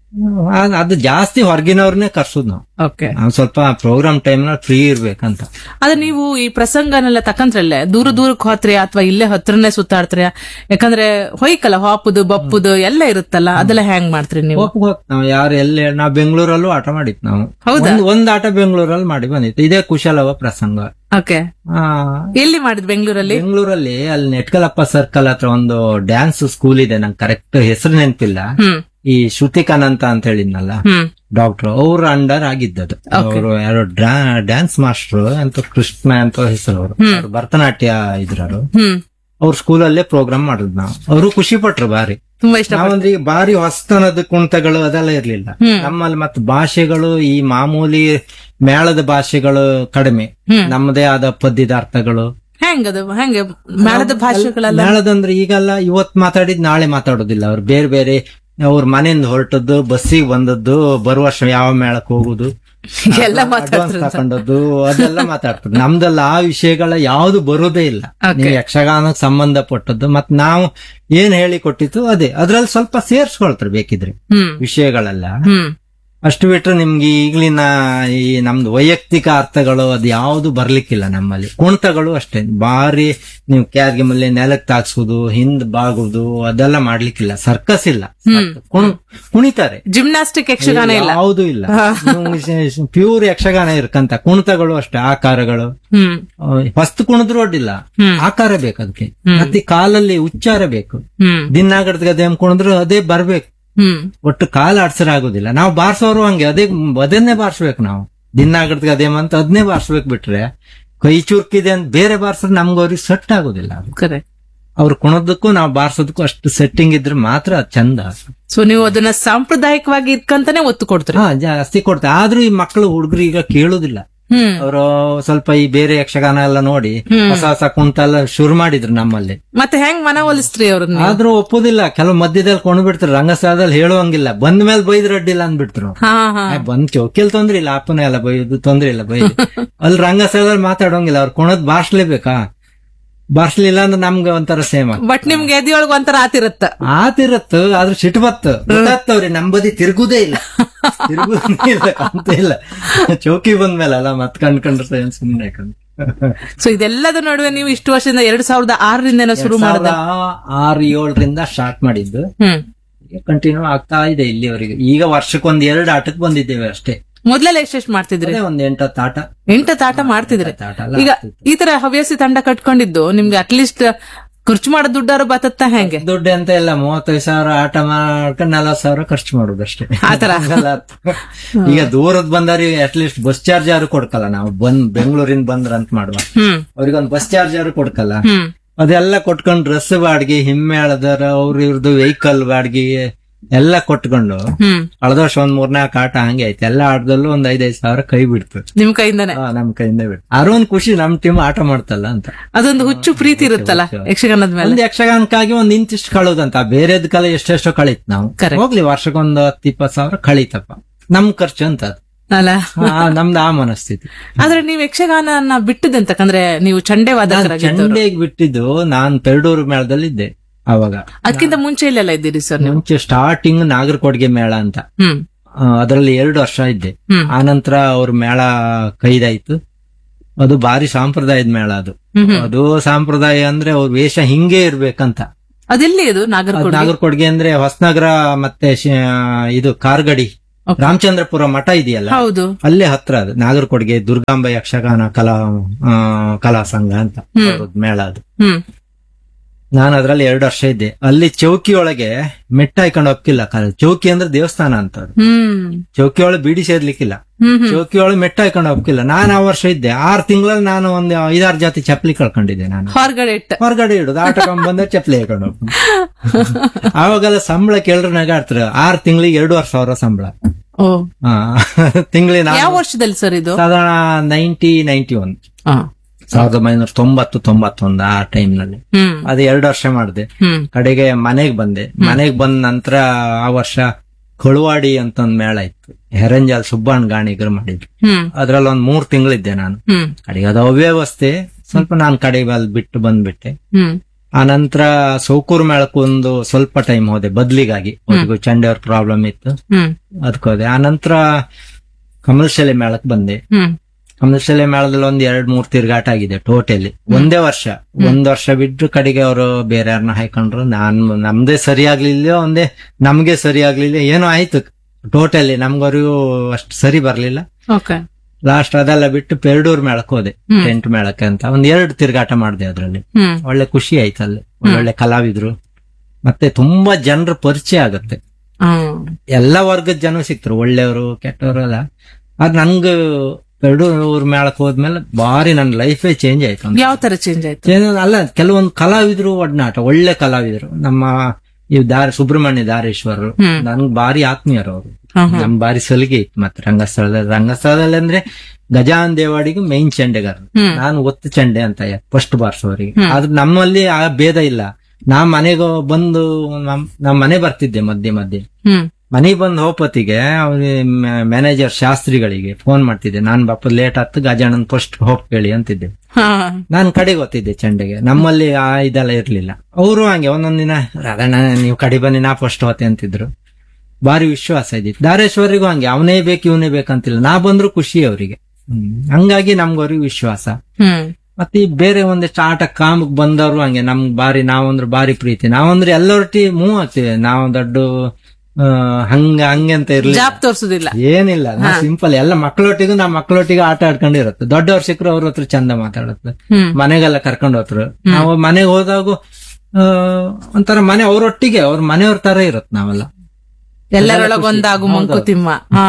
ಅದು ಜಾಸ್ತಿ ಹೊರಗಿನವ್ರನ್ನೇ ಕರ್ಸೋದು ನಾವು ಓಕೆ ನಾವು ಸ್ವಲ್ಪ ಪ್ರೋಗ್ರಾಮ್ ಟೈಮ್ ನ ಫ್ರೀ ಇರ್ಬೇಕಂತ ಆದ್ರೆ ನೀವು ಈ ಪ್ರಸಂಗನೆಲ್ಲ ತಕಂತ್ರಲ್ಲೇ ದೂರ ದೂರಕ್ಕೆ ಹೋತ್ರಿ ಅಥವಾ ಇಲ್ಲೇ ಹತ್ರನೇ ಸುತ್ತಾಡ್ತೀರಿ ಯಾಕಂದ್ರೆ ಹೊಯ್ಕಲ್ಲ ಹಾಪುದು ಬಪ್ಪುದು ಎಲ್ಲ ಇರುತ್ತಲ್ಲ ಅದೆಲ್ಲ ಹೆಂಗ್ ಮಾಡ್ತೀರಿ ನೀವು ಹೋಗ್ ಹೋಗ್ ನಾವು ಯಾರು ಎಲ್ಲಿ ನಾವು ಬೆಂಗಳೂರಲ್ಲೂ ಆಟ ಮಾಡಿತ್ತು ನಾವು ಹೌದಾ? ಒಂದ್ ಒಂದ್ ಆಟ ಬೆಂಗಳೂರಲ್ಲಿ ಮಾಡಿ ಬಂದಿತ್ತು ಇದೇ ಕುಶಲವ ಪ್ರಸಂಗ ಓಕೆ ಆ, ಎಲ್ಲಿ ಮಾಡಿದ್ ಬೆಂಗಳೂರಲ್ಲಿ ಬೆಂಗಳೂರಲ್ಲಿ ಅಲ್ಲಿ ನೆಟ್ಕಲಪ್ಪ ಸರ್ಕಲ್ ಹತ್ರ ಒಂದು ಡ್ಯಾನ್ಸ್ ಸ್ಕೂಲ್ ಇದೆ ನಂಗೆ ಕರೆಕ್ಟ್ ಹೆಸರು ನೆನಪಿಲ್ಲ ಹ್ಮ್ ಈ ಶ್ರುತಿಕಾನಂತ ಅಂತ ಹೇಳಿದ್ನಲ್ಲ ಹ್ಮ್ ಡಾಕ್ಟರ್ ಅವ್ರ ಅಂಡರ್ ಆಗಿದ್ದದು ಅವರು ಯಾರೋ ಡ್ಯಾನ್ಸ್ ಮಾಸ್ಟರ್ ಅಂತ ಕೃಷ್ಣ ಅಂತ ಹೆಸರು ಅವರು ಅವ್ರು ಭರತನಾಟ್ಯ ಇದ್ರವರು ಹ್ಮ್ ಅವ್ರ ಸ್ಕೂಲಲ್ಲೇ ಪ್ರೋಗ್ರಾಮ್ ಮಾಡಿದ್ ನಾವು ಅವರು ಖುಷಿ ಪಟ್ರು ಬಾರಿ ತುಂಬಾ ಇಷ್ಟ ನಾವಂದ್ರೆ ಈಗ ಬಾರಿ ಹೊಸ್ತನದ ಕುಣಿತಗಳು ಅದೆಲ್ಲ ಇರ್ಲಿಲ್ಲ ಹ್ಮ್. ನಮ್ಮಲ್ಲಿ ಮತ್ತೆ ಭಾಷೆಗಳು ಈ ಮಾಮೂಲಿ ಮೇಳದ ಭಾಷೆಗಳು ಕಡಿಮೆ ಹ್ಮ್. ನಮ್ಮದೇ ಆದ ಪದ್ಯದಾರ್ಥಗಳು ಹೆಂಗದು ಹೆಂಗೆ ಮೇಳದ ಭಾಷೆಗಳೆಲ್ಲ ಮೇಳದಂದ್ರೆ ಈಗೆಲ್ಲ ಇವತ್ ಮಾತಾಡಿದ್ ನಾಳೆ ಮಾತಾಡೋದಿಲ್ಲ ಅವ್ರು ಬೇರೆ ಬೇರೆ ಅವ್ರ ಮನೆಯಿಂದ ಹೊರಟದ್ದು ಬಸ್ಸಿಗೆ ಬಂದದ್ದು ಬರುವ ವರ್ಷ ಯಾವ ಮೇಳಕ್ ಹೋಗುದು ಎಲ್ಲ ಅಡ್ವಾನ್ಸ್ ಮಾತಾಡ್ತಾರೆ ತಕೊಂಡದ್ದು ಅದೆಲ್ಲ ಮಾತಾಡ್ತಾರೆ ನಮ್ದಲ್ಲ ಆ ವಿಷಯಗಳ ಯಾವ್ದು ಬರೋದೇ ಇಲ್ಲ Okay. ನೀವು ಯಕ್ಷಗಾನಕ್ಕೆ ಸಂಬಂಧಪಟ್ಟದ್ದು ಮತ್ ನಾವು ಏನ್ ಹೇಳಿ ಕೊಟ್ಟಿತ್ತು ಅದೇ ಅದ್ರಲ್ಲಿ ಸ್ವಲ್ಪ ಸೇರ್ಸ್ಕೊಳ್ತಾರೆ ಬೇಕಿದ್ರೆ ಹ್ಮ್ ವಿಷಯಗಳೆಲ್ಲ ಹ್ಮ್ ಅಷ್ಟು ಬಿಟ್ರೆ ನಿಮ್ಗೆ ಈಗ್ಲಿನ ಈ ನಮ್ದು ವೈಯಕ್ತಿಕ ಅರ್ಥಗಳು ಅದು ಯಾವ್ದು ಬರ್ಲಿಕ್ಕಿಲ್ಲ ನಮ್ಮಲ್ಲಿ ಕುಣಿತಗಳು ಅಷ್ಟೇ ಬಾರಿ ನೀವು ಕ್ಯಾರ್ಗೆ ಮೇಲೆ ನೆಲಕ್ಕೆ ತಾಗ್ಸೋದು ಹಿಂದ್ ಬಾಗುದು ಅದೆಲ್ಲ ಮಾಡ್ಲಿಕ್ಕಿಲ್ಲ ಸರ್ಕಸ್ ಇಲ್ಲ ಕುಣ್- ಕುಣಿತಾರೆ ಜಿಮ್ನಾಸ್ಟಿಕ್ ಯಕ್ಷಗಾನ ಇಲ್ಲ ಯಾವುದು ಇಲ್ಲ ಪ್ಯೂರ್ ಯಕ್ಷಗಾನ ಇರ್ಕಂತ ಕುಣಿತಗಳು ಅಷ್ಟೇ ಆಕಾರಗಳು ಹ್ಮ್ ಫಸ್ಟ್ ಕುಣಿದ್ರು ಅಡ್ಡಿಲ್ಲ ಹ್ಮ್. ಆಕಾರ ಬೇಕು ಅದಕ್ಕೆ ಮತ್ತೆ ಕಾಲಲ್ಲಿ ಉಚ್ಚಾರ ಬೇಕು ಹ್ಮ್ ದಿನಾಗಡ್ದ ಗದೆ ಕುಣಿದ್ರು ಅದೇ ಬರ್ಬೇಕು ಹ್ಮ್ ಒಟ್ಟು ಕಾಲ ಆಡ್ಸರ್ ಆಗೋದಿಲ್ಲ ನಾವು ಬಾರ್ಸೋರು ಹಂಗೆ ಅದೇ ಅದನ್ನೇ ಬಾರ್ಸ್ಬೇಕು ನಾವು ದಿನಾಗಡ್ದ ಗದೇಮ್ ಅಂತ ಅದನ್ನೇ ಬಾರ್ಸ್ಬೇಕು ಬಿಟ್ರೆ ಕೈ ಚುರುಕಿದೆ ಅಂತ ಬೇರೆ ಬಾರ್ಸಿದ್ರೆ ನಮ್ಗೆ ಅವ್ರಿಗೆ ಸೆಟ್ ಆಗೋದಿಲ್ಲ ಅದು ಕರೆಕ್ಟ್ ಅವ್ರು ಕುಣೋದಕ್ಕೂ ನಾವು ಬಾರ್ಸೋದಕ್ಕೂ ಅಷ್ಟು ಸೆಟ್ಟಿಂಗ್ ಇದ್ರೆ ಮಾತ್ರ ಅದ್ ಚಂದ ಸೊ ನೀವು ಅದನ್ನ ಸಾಂಪ್ರದಾಯಿಕವಾಗಿ ಇಟ್ಕಂತಾನೆ ಒತ್ತು ಕೊಡ್ತೀರಿ ಹಾ ಜಾಸ್ತಿ ಕೊಡ್ತಾರೆ ಆದ್ರೂ ಈ ಮಕ್ಕಳು ಹುಡುಗರು ಈಗ ಕೇಳುದಿಲ್ಲ ಹ್ಮ್ ಅವರು ಸ್ವಲ್ಪ ಈ ಬೇರೆ ಯಕ್ಷಗಾನ ಎಲ್ಲ ನೋಡಿ ಹೊಸ ಹೊಸ ಕುಂತ ಎಲ್ಲ ಶುರು ಮಾಡಿದ್ರು ನಮ್ಮಲ್ಲಿ ಮತ್ತೆ ಹೆಂಗ್ ಮನ ಒಲಿಸ್ತ್ರಿ ಅವ್ರನ್ನ ಆದ್ರೂ ಒಪ್ಪುದಿಲ್ಲ ಕೆಲವು ಮಧ್ಯದಲ್ಲಿ ಕೊಂಡು ಬಿಡ್ತಾರೆ ರಂಗಸ್ಥಳದಲ್ಲಿ ಹೇಳುವಂಗಿಲ್ಲ ಬಂದ ಮೇಲೆ ಬೈದ್ರು ಅಡ್ಡಿಲ್ಲ ಅಂದ್ಬಿಟ್ರು ಹಾ ಹಾ ಏ, ಬಂದ್ ಚೌಕಿಲ್ ತೊಂದ್ರೆ ಇಲ್ಲ ಅಪ್ಪನ ಎಲ್ಲ ಬೈದು ತೊಂದ್ರೆ ಇಲ್ಲ ಬೈದು ಅಲ್ಲಿ ರಂಗಸ್ಥಳದಲ್ಲಿ ಮಾತಾಡೋಂಗಿಲ್ಲ ಅವ್ರು ಕೊಣದ್ ಬಾರ್ಸ್ಲೇಬೇಕಾ ಬಾರ್ಸ್ಲಿಲ್ಲ ಅಂದ್ರೆ ನಮ್ಗೆ ಒಂಥರ ಸೇಮ್ ಬಟ್ ನಿಮ್ಗೆ ಎದಿಯೊಳಗ ಒಂಥರ ಆತಿರತ್ತ ಆತಿರತ್ತು ಆದ್ರೂ ಸಿಟ್ಟು ಬತ್ತು ಗೊತ್ತಾಗ್ತವ್ರಿ ನಮ್ ಬದಿ ತಿರುಗುದೇ ಇಲ್ಲ ತಿರುಗುದೇ ಇಲ್ಲ ಅಂತ ಇಲ್ಲ ಚೌಕಿ ಬಂದ್ಮೇಲೆ ಅಲ್ಲ ಮತ್ ಕಂಡ್ಕೊಂಡ್ರೆ ಏನ್ ಸುಮ್ನೆ ಯಾಕಂದ್ರೆ ಸೊ ಇದೆಲ್ಲದ ನಡುವೆ ನೀವು ಇಷ್ಟು ವರ್ಷದಿಂದ ಎರಡ್ ಸಾವಿರದ ಆರರಿಂದ ಶುರು ಮಾಡಿದ ಸಾವಿರದ ಆರು ಏಳರಿಂದ ಸ್ಟಾರ್ಟ್ ಮಾಡಿದ್ದು ಹ್ಮ್ ಕಂಟಿನ್ಯೂ ಆಗ್ತಾ ಇದೆ ಇಲ್ಲಿವರೆಗೆ ಈಗ ವರ್ಷಕ್ಕೊಂದ್ ಎರಡು ಆಟಕ್ಕೆ ಬಂದಿದ್ದೇವೆ ಅಷ್ಟೇ ಮೊದ್ಲೆಲ್ಲ ಎಷ್ಟೆಷ್ಟು ಮಾಡ್ತಿದ್ರಿ ಅದೇ ಒಂದ್ ಎಂಟತ್ತು ಆಟ ಎಂಟ ತಾಟ ಮಾಡ್ತಿದ್ರಿ ಆಟ ಎಲ್ಲ ಈಗ ಈ ತರ ಹವ್ಯಾಸಿ ತಂಡ ಕಟ್ಕೊಂಡಿದ್ದು ನಿಮ್ಗೆ ಅಟ್ಲೀಸ್ಟ್ ಖರ್ಚು ಮಾಡೋ ದುಡ್ಡಾರು ಬತ್ತತ್ತ ಹೆಂಗೆ ದುಡ್ಡು ಅಂತ ಇಲ್ಲ ಮೂವತ್ತೈದು ಸಾವಿರ ಆಟ ಮಾಡ್ಕೊಂಡು ನಲವತ್ತು ಸಾವಿರ ಖರ್ಚು ಮಾಡುದು ಅಷ್ಟೇ ಆತರ ಹಂಗಲ್ಲ. ಈಗ ದೂರದ್ ಬಂದವ್ರಿಗೆ ಅಟ್ಲೀಸ್ಟ್ ಬಸ್ ಚಾರ್ಜ್ ಯಾರು ಕೊಡ್ಕಲ್ಲ ನಾವು ಬಂದ್ ಬೆಂಗಳೂರಿಂದ ಬಂದ್ರ ಅಂತ ಮಾಡುವ ಹ್ಮ್ ಅವ್ರಿಗೊಂದು ಬಸ್ ಚಾರ್ಜ್ ಯಾರು ಕೊಡ್ಕಲ್ಲ ಹ್ಮ್ ಅದೆಲ್ಲ ಕೊಟ್ಕೊಂಡು ಡ್ರೆಸ್ ಬಾಡ್ಗೆ ಹಿಮ್ಮೇಳದರ ಅವ್ರ ಇವ್ರದ್ದು ವೆಹಿಕಲ್ ಬಾಡ್ಗೆ ಎಲ್ಲ ಕೊಟ್ಕೊಂಡು ಹ್ಮ್ ಕಳೆದ ವರ್ಷ ಒಂದ್ ಮೂರ್ನಾಲ್ಕು ಆಟ ಹಂಗೆ ಐತೆ ಎಲ್ಲ ಆಟದಲ್ಲೂ ಒಂದ್ ಐದೈದು ಸಾವಿರ ಕೈ ಬಿಡ್ತು ನಿಮ್ ಕೈಯಿಂದಾನೆ ಆ, ನಮ್ ಕೈಯಿಂದ ಬಿಡ್ತು ಆರು ಒಂದ್ ಖುಷಿ ನಮ್ ಟೀಮ್ ಆಟ ಮಾಡ್ತಲ್ಲ ಅಂತ ಅದೊಂದು ಹುಚ್ಚು ಪ್ರೀತಿ ಇರುತ್ತಲ್ಲ ಯಕ್ಷಗಾನದ ಮೇಲೆ ಒಂದ್ ಯಕ್ಷಗಾನಕ್ಕಾಗಿ ಒಂದ್ ಇಂತಿಷ್ಟು ಕಳೋದಂತ ಬೇರೆದ್ ಕಲೆ ಎಷ್ಟೆಷ್ಟೋ ಕಳೀತ್ ನಾವು Correct. ಹೋಗ್ಲಿ ವರ್ಷಕ್ಕೊಂದ್ ಹತ್ತು ಇಪ್ಪತ್ ಸಾವಿರ ಕಳೀತಪ್ಪ ನಮ್ ಖರ್ಚು ಅಂತ ಅದು. ಅಲ್ಲ ಆ, ನಮ್ದು ಆ ಮನಸ್ಥಿತಿ ಆದ್ರೆ ನೀವು ಯಕ್ಷಗಾನ ಬಿಟ್ಟದಂತಕಂದ್ರೆ ನೀವು ಚಂಡೆ ವಾದಕರಾಗಿದ್ದವರು ಚಂಡೆಗ್ ಬಿಟ್ಟಿದ್ದು ನಾನ್ ಪೆರಡೂರು ಮೇಳದಲ್ಲಿದ್ದೆ ಅವಾಗ ಅದಕ್ಕಿಂತ ಮುಂಚೆ ಇಲ್ಲೆಲ್ಲ ಇದ್ದೀರಿ ಸರ್ ನೀವು ಮುಂಚೆ ಸ್ಟಾರ್ಟಿಂಗ್ ನಾಗರಕೋಟ್ಗೆ ಮೇಳ ಅಂತ ಹ್ಮ್ ಆ, ಅದರಲ್ಲಿ ಎರಡು ವರ್ಷ ಇದ್ದೆ ಹ್ಮ್. ಆನಂತರ ಅವ್ರ ಮೇಳ ಕೈದಾಯ್ತು ಅದು ಭಾರಿ ಸಾಂಪ್ರದಾಯದ ಮೇಳ ಅದು ಹ್ಮ್ ಹ್ಮ್. ಅದು ಸಾಂಪ್ರದಾಯ ಅಂದ್ರೆ ಅವ್ರ ವೇಷ ಹಿಂಗೆ ಇರ್ಬೇಕಂತ ಅದೆಲ್ಲಿ ಅದು ನಾಗರಕೋಟೆ ನಾಗರಕೋಟ್ಗೆ ಅಂದ್ರೆ ಹೊಸನಗರ ಮತ್ತೆ ಶಿ- ಇದು ಕಾರ್ಗಡಿ Okay. ರಾಮಚಂದ್ರಪುರ ಮಠ ಇದೆಯಲ್ಲ ಹೌದು ಅಲ್ಲೇ ಹತ್ರ ಅದು ನಾಗರಕೋಟ್ಗೆ ದುರ್ಗಾಂಬ ಯಕ್ಷಗಾನ ಕಲಾ ಆ, ಕಲಾ ಸಂಘ ಅಂತ ಹ್ಮ್. ಅವ್ರದ್ದು ಮೇಳ ಅದು ಹ್ಮ್ ನಾನು ಅದ್ರಲ್ಲಿ ಎರಡು ವರ್ಷ ಇದ್ದೆ ಅಲ್ಲಿ ಚೌಕಿ ಒಳಗೆ ಮೆಟ್ಟ ಹಾಕೊಂಡು ಹೋಗ್ತಿಲ್ಲ ಚೌಕಿ ಅಂದ್ರೆ ದೇವಸ್ಥಾನ ಅಂತ ಅದು. ಹ್ಮ್ ಚೌಕಿ ಒಳಗೆ ಬೀಡಿ ಸೇರ್ಲಿಕ್ಕಿಲ್ಲ ಹ್ಮ್ ಹ್ಮ್ ಚೌಕಿ ಒಳಗೆ ಮೆಟ್ಟ ಹಾಕೊಂಡು ಹೋಗ್ತಿಲ್ಲ ನಾನು ಆ ವರ್ಷ ಇದ್ದೆ ಆರು ತಿಂಗಳಲ್ಲಿ ನಾನು ಒಂದು ಐದಾರು ಜಾತಿ ಚಪ್ಪಲಿ ಕಳ್ಕೊಂಡಿದ್ದೆ ನಾನು ಹೊರಗಡೆ ಇಟ್ಟ ಹೊರಗಡೆ ಇಡುದು ಆಟ ಬಂದ ಚಪ್ಪಲಿ ಹಾಕೊಂಡು ಹೋಗ್ತೀನಿ ಆವಾಗೆಲ್ಲ ಸಂಬಳ ಕೇಳಿದ್ರೆ ನಗಾಡ್ತಾರೆ ಆರು ತಿಂಗಳಿಗೆ ಎರಡೂವರೆ ಸಾವಿರ ಸಂಬಳ ಓ ತಿಂಗಳಿಗೆ ಯಾವ ವರ್ಷದಲ್ಲಿ ಸರ್ ಇದು ಸಾಧಾರಣ ನೈಂಟಿ ನೈಂಟಿ ಒನ್ ಆ. ಸಾವಿರದ ಒಂಬೈನೂರ ತೊಂಬತ್ತು ತೊಂಬತ್ತೊಂದು ಆ ಟೈಮ್ ನಲ್ಲಿ ಹ್ಮ್ ಅದು ಎರಡು ವರ್ಷ ಮಾಡಿದೆ ಹ್ಮ್ ಕಡೆಗೆ ಮನೆಗ್ ಬಂದೆ ಮನೆಗ್ ಬಂದ ನಂತರ ಆ ವರ್ಷ ಕಳುವಾಡಿ ಅಂತ ಒಂದ್ ಮೇಳ ಇತ್ತು ಹೆರಂಜಾಲ್ ಸುಬ್ಬಣ್ಣ ಗಾಣಿಗರು ಮಾಡಿದ್ರು ಹ್ಮ್ ಅದ್ರಲ್ಲಿ ಒಂದ್ ಮೂರ್ ತಿಂಗಳಿದ್ದೆ ನಾನು ಹ್ಮ್ ಕಡೆಗೆ ಅದು ಅವ್ಯವಸ್ಥೆ ಸ್ವಲ್ಪ ನಾನು ಕಡೆಗೆ ಅಲ್ಲಿ ಬಿಟ್ಟು ಬಂದ್ಬಿಟ್ಟೆ ಹ್ಮ್ ಆ ನಂತರ ಸೌಕೂರು ಮೇಳಕ್ಕೆ ಒಂದು ಸ್ವಲ್ಪ ಟೈಮ್ ಹೋದೆ ಬದ್ಲಿಗಾಗಿ ಅವ್ರಿಗೂ ಚಂಡೆಯವ್ರ ಪ್ರಾಬ್ಲಮ್ ಇತ್ತು ಹ್ಮ್ ಅದಕ್ಕೆ ಹೋದೆ ಆ ನಂತರ ಕಮಲಶಾಲೆ ಮೇಳಕ್ ಬಂದೆ ಹ್ಮ್ ಕಮಲಶಾಲೆ ಮೇಳದಲ್ಲಿ ಒಂದ್ ಎರಡ್ ಮೂರ್ ತಿರ್ಗಾಟ ಆಗಿದೆ ಟೋಟಲಿ ಒಂದೇ ವರ್ಷ ಒಂದ್ ವರ್ಷ ಬಿಟ್ಟು ಕಡೆಗೆ ಅವರು ಬೇರೆ ಯಾರನ್ನ ಹಾಕೊಂಡ್ರು ನಾನ್ ನಮ್ದೇ ಸರಿ ಆಗ್ಲಿಲ್ಲ ಒಂದೇ ನಮ್ಗೆ ಸರಿ ಆಗ್ಲಿಲ್ಲ ಏನೋ ಆಯ್ತು ಟೋಟಲಿ ನಮ್ಗವ್ರಿಗೂ ಅಷ್ಟು ಸರಿ ಬರ್ಲಿಲ್ಲ ಓಕೆ ಲಾಸ್ಟ್ ಅದೆಲ್ಲ ಬಿಟ್ಟು ಪೆರಡೂರ್ ಮೇಳಕ್ ಹೋದೆ ಹ್ಮ್. ಟೆಂಟ್ ಮೇಳಕ್ಕೆ ಅಂತ ಒಂದ್ ಎರಡು ತಿರ್ಗಾಟ ಮಾಡಿದೆ ಅದ್ರಲ್ಲಿ ಹ್ಮ್ ಒಳ್ಳೆ ಖುಷಿ ಆಯ್ತು ಅಲ್ಲಿ ಒಳ್ಳೊಳ್ಳೆ ಕಲಾವಿದ್ರು ಮತ್ತೆ ತುಂಬಾ ಜನರ ಪರಿಚಯ ಆಗತ್ತೆ ಹ್ಮ್ ಎಲ್ಲಾ ವರ್ಗದ ಜನ ಸಿಕ್ತರು ಒಳ್ಳೆಯವರು ಕೆಟ್ಟವರು ಎಲ್ಲ ಅದ್ ನನ್ಗ ಪೆರಡೂರ್ ಮೇಳಕ್ ಹೋದ್ಮೇಲೆ ಬಾರಿ ನನ್ನ ಲೈಫೇ ಚೇಂಜ್ ಆಯ್ತು ಅಂತ. ಯಾವ ತರ ಚೇಂಜ್ ಆಯ್ತು ಚೇಂಜ್ ಅಲ್ಲ ಕೆಲವೊಂದು ಕಲಾವಿದ್ರು ಒಡನಾಟ ಒಳ್ಳೆ ಕಲಾವಿದರು ನಮ್ಮ ಈ ದಾರಿ ಸುಬ್ರಹ್ಮಣ್ಯ ದಾರೇಶ್ವರರು ಹ್ಮ್. ನನ್ಗೆ ಬಾರಿ ಆತ್ಮೀಯರು ಅವರು ಹ್ಮ್ ಹ್ಮ್. ನಮ್ ಬಾರಿ ಸಲಿಗೆ ಇತ್ತು ಮತ್ತೆ ರಂಗಸ್ಥಳದಲ್ಲಿ ರಂಗಸ್ಥಳದಲ್ಲಿ ಅಂದ್ರೆ ಗಜಾನ್ ದೇವಾಡಿಗೂ ಮೈನ್ ಚಂಡೆಗಾರ ಹ್ಮ್. ನಾನು ಒತ್ತು ಚಂಡೆ ಅಂತ ಫಸ್ಟ್ ಬಾರ್ಸೋರಿಗೆ ಆದ್ರೆ ನಮ್ಮಲ್ಲಿ ಆ ಭೇದ ಇಲ್ಲ ನಾ ಮನೆಗೆ ಬಂದು ನಮ್ ನಮ್ ಮನೆ ಬರ್ತಿದ್ದೆ ಮಧ್ಯೆ ಮಧ್ಯೆ ಹ್ಮ್ ಮನೆಗೆ ಬಂದು ಹೋಪತಿಗೆ ಅವ್ರಿಗೆ ಮ್ಯಾನೇಜರ್ ಶಾಸ್ತ್ರಿಗಳಿಗೆ ಫೋನ್ ಮಾಡ್ತಿದ್ದೆ ನಾನ್ ಬಾಪ ಲೇಟ್ ಆತು ಗಜಾನನ್ ಫಸ್ಟ್ ಹೋಪ್ ಕೇಳಿ ಅಂತಿದ್ದೆ ಹಾ ನಾನ್ ಕಡೆಗೆ ಓದ್ತಿದ್ದೆ ಚಂಡೆಗೆ ನಮ್ಮಲ್ಲಿ ಆ ಇದೆಲ್ಲ ಇರ್ಲಿಲ್ಲ ಅವರು ಹಂಗೆ ಒಂದೊಂದ್ ದಿನ ರಾಧಣ್ಣ ನೀವು ಕಡೆ ಬನ್ನಿ ನಾ ಫಸ್ಟ್ ಹೋತೆ ಅಂತಿದ್ರು ಭಾರಿ ವಿಶ್ವಾಸ ಇದ್ದಿತ್ತು ದಾರೇಶ್ವರಿಗೂ ಹಂಗೆ ಅವನೇ ಬೇಕು ಇವನೇ ಬೇಕಂತಿಲ್ಲ ನಾ ಬಂದ್ರು ಖುಷಿ ಅವರಿಗೆ ಹಂಗಾಗಿ ನಮ್ಗವ್ರಿಗೆ ವಿಶ್ವಾಸ ಹ್ಮ್ ಮತ್ತೆ ಈ ಬೇರೆ ಒಂದಿಷ್ಟು ಆಟ ಕಾಮಕ್ ಬಂದವರು ಹಂಗೆ ನಮ್ಗ್ ಬಾರಿ ನಾವಂದ್ರೆ ಬಾರಿ ಪ್ರೀತಿ ನಾವಂದ್ರೆ ಎಲ್ಲರೊಟ್ಟಿ ಮೂವ್ ಆಗ್ತೀವಿ ನಾವು ದೊಡ್ಡ ಆ, ಹಂಗ ಹಂಗೆ ಅಂತ ಇರ್ಲಿ ಜಾಬ್ ತೋರ್ಸುದಿಲ್ಲ ಏನಿಲ್ಲ ನಾ ಸಿಂಪಲ್ ಎಲ್ಲ ಮಕ್ಕಳೊಟ್ಟಿಗೂ ನಾ ಮಕ್ಕಳೊಟ್ಟಿಗೆ ಆಟ ಆಡ್ಕೊಂಡಿರತ್ತೆ ದೊಡ್ಡವ್ರ ಸಿಕ್ಕರು ಅವ್ರ ಹತ್ರ ಚಂದ ಮಾತಾಡತ್ತೆ ಹ್ಮ್ ಮನೆಗೆಲ್ಲ ಕರ್ಕೊಂಡು ಹೋದ್ರು ನಾವು ಮನೆಗೆ ಹೋದಾಗ ಆ, ಒಂಥರ ಮನೆ ಅವರೊಟ್ಟಿಗೆ ಅವ್ರ ಮನೆಯವ್ರ ತರ ಇರತ್ ನಾವೆಲ್ಲ ಎಲ್ಲರೊಳಗೊಂದಾಗು ಮಂಕುತಿಮ್ಮ ಹಾ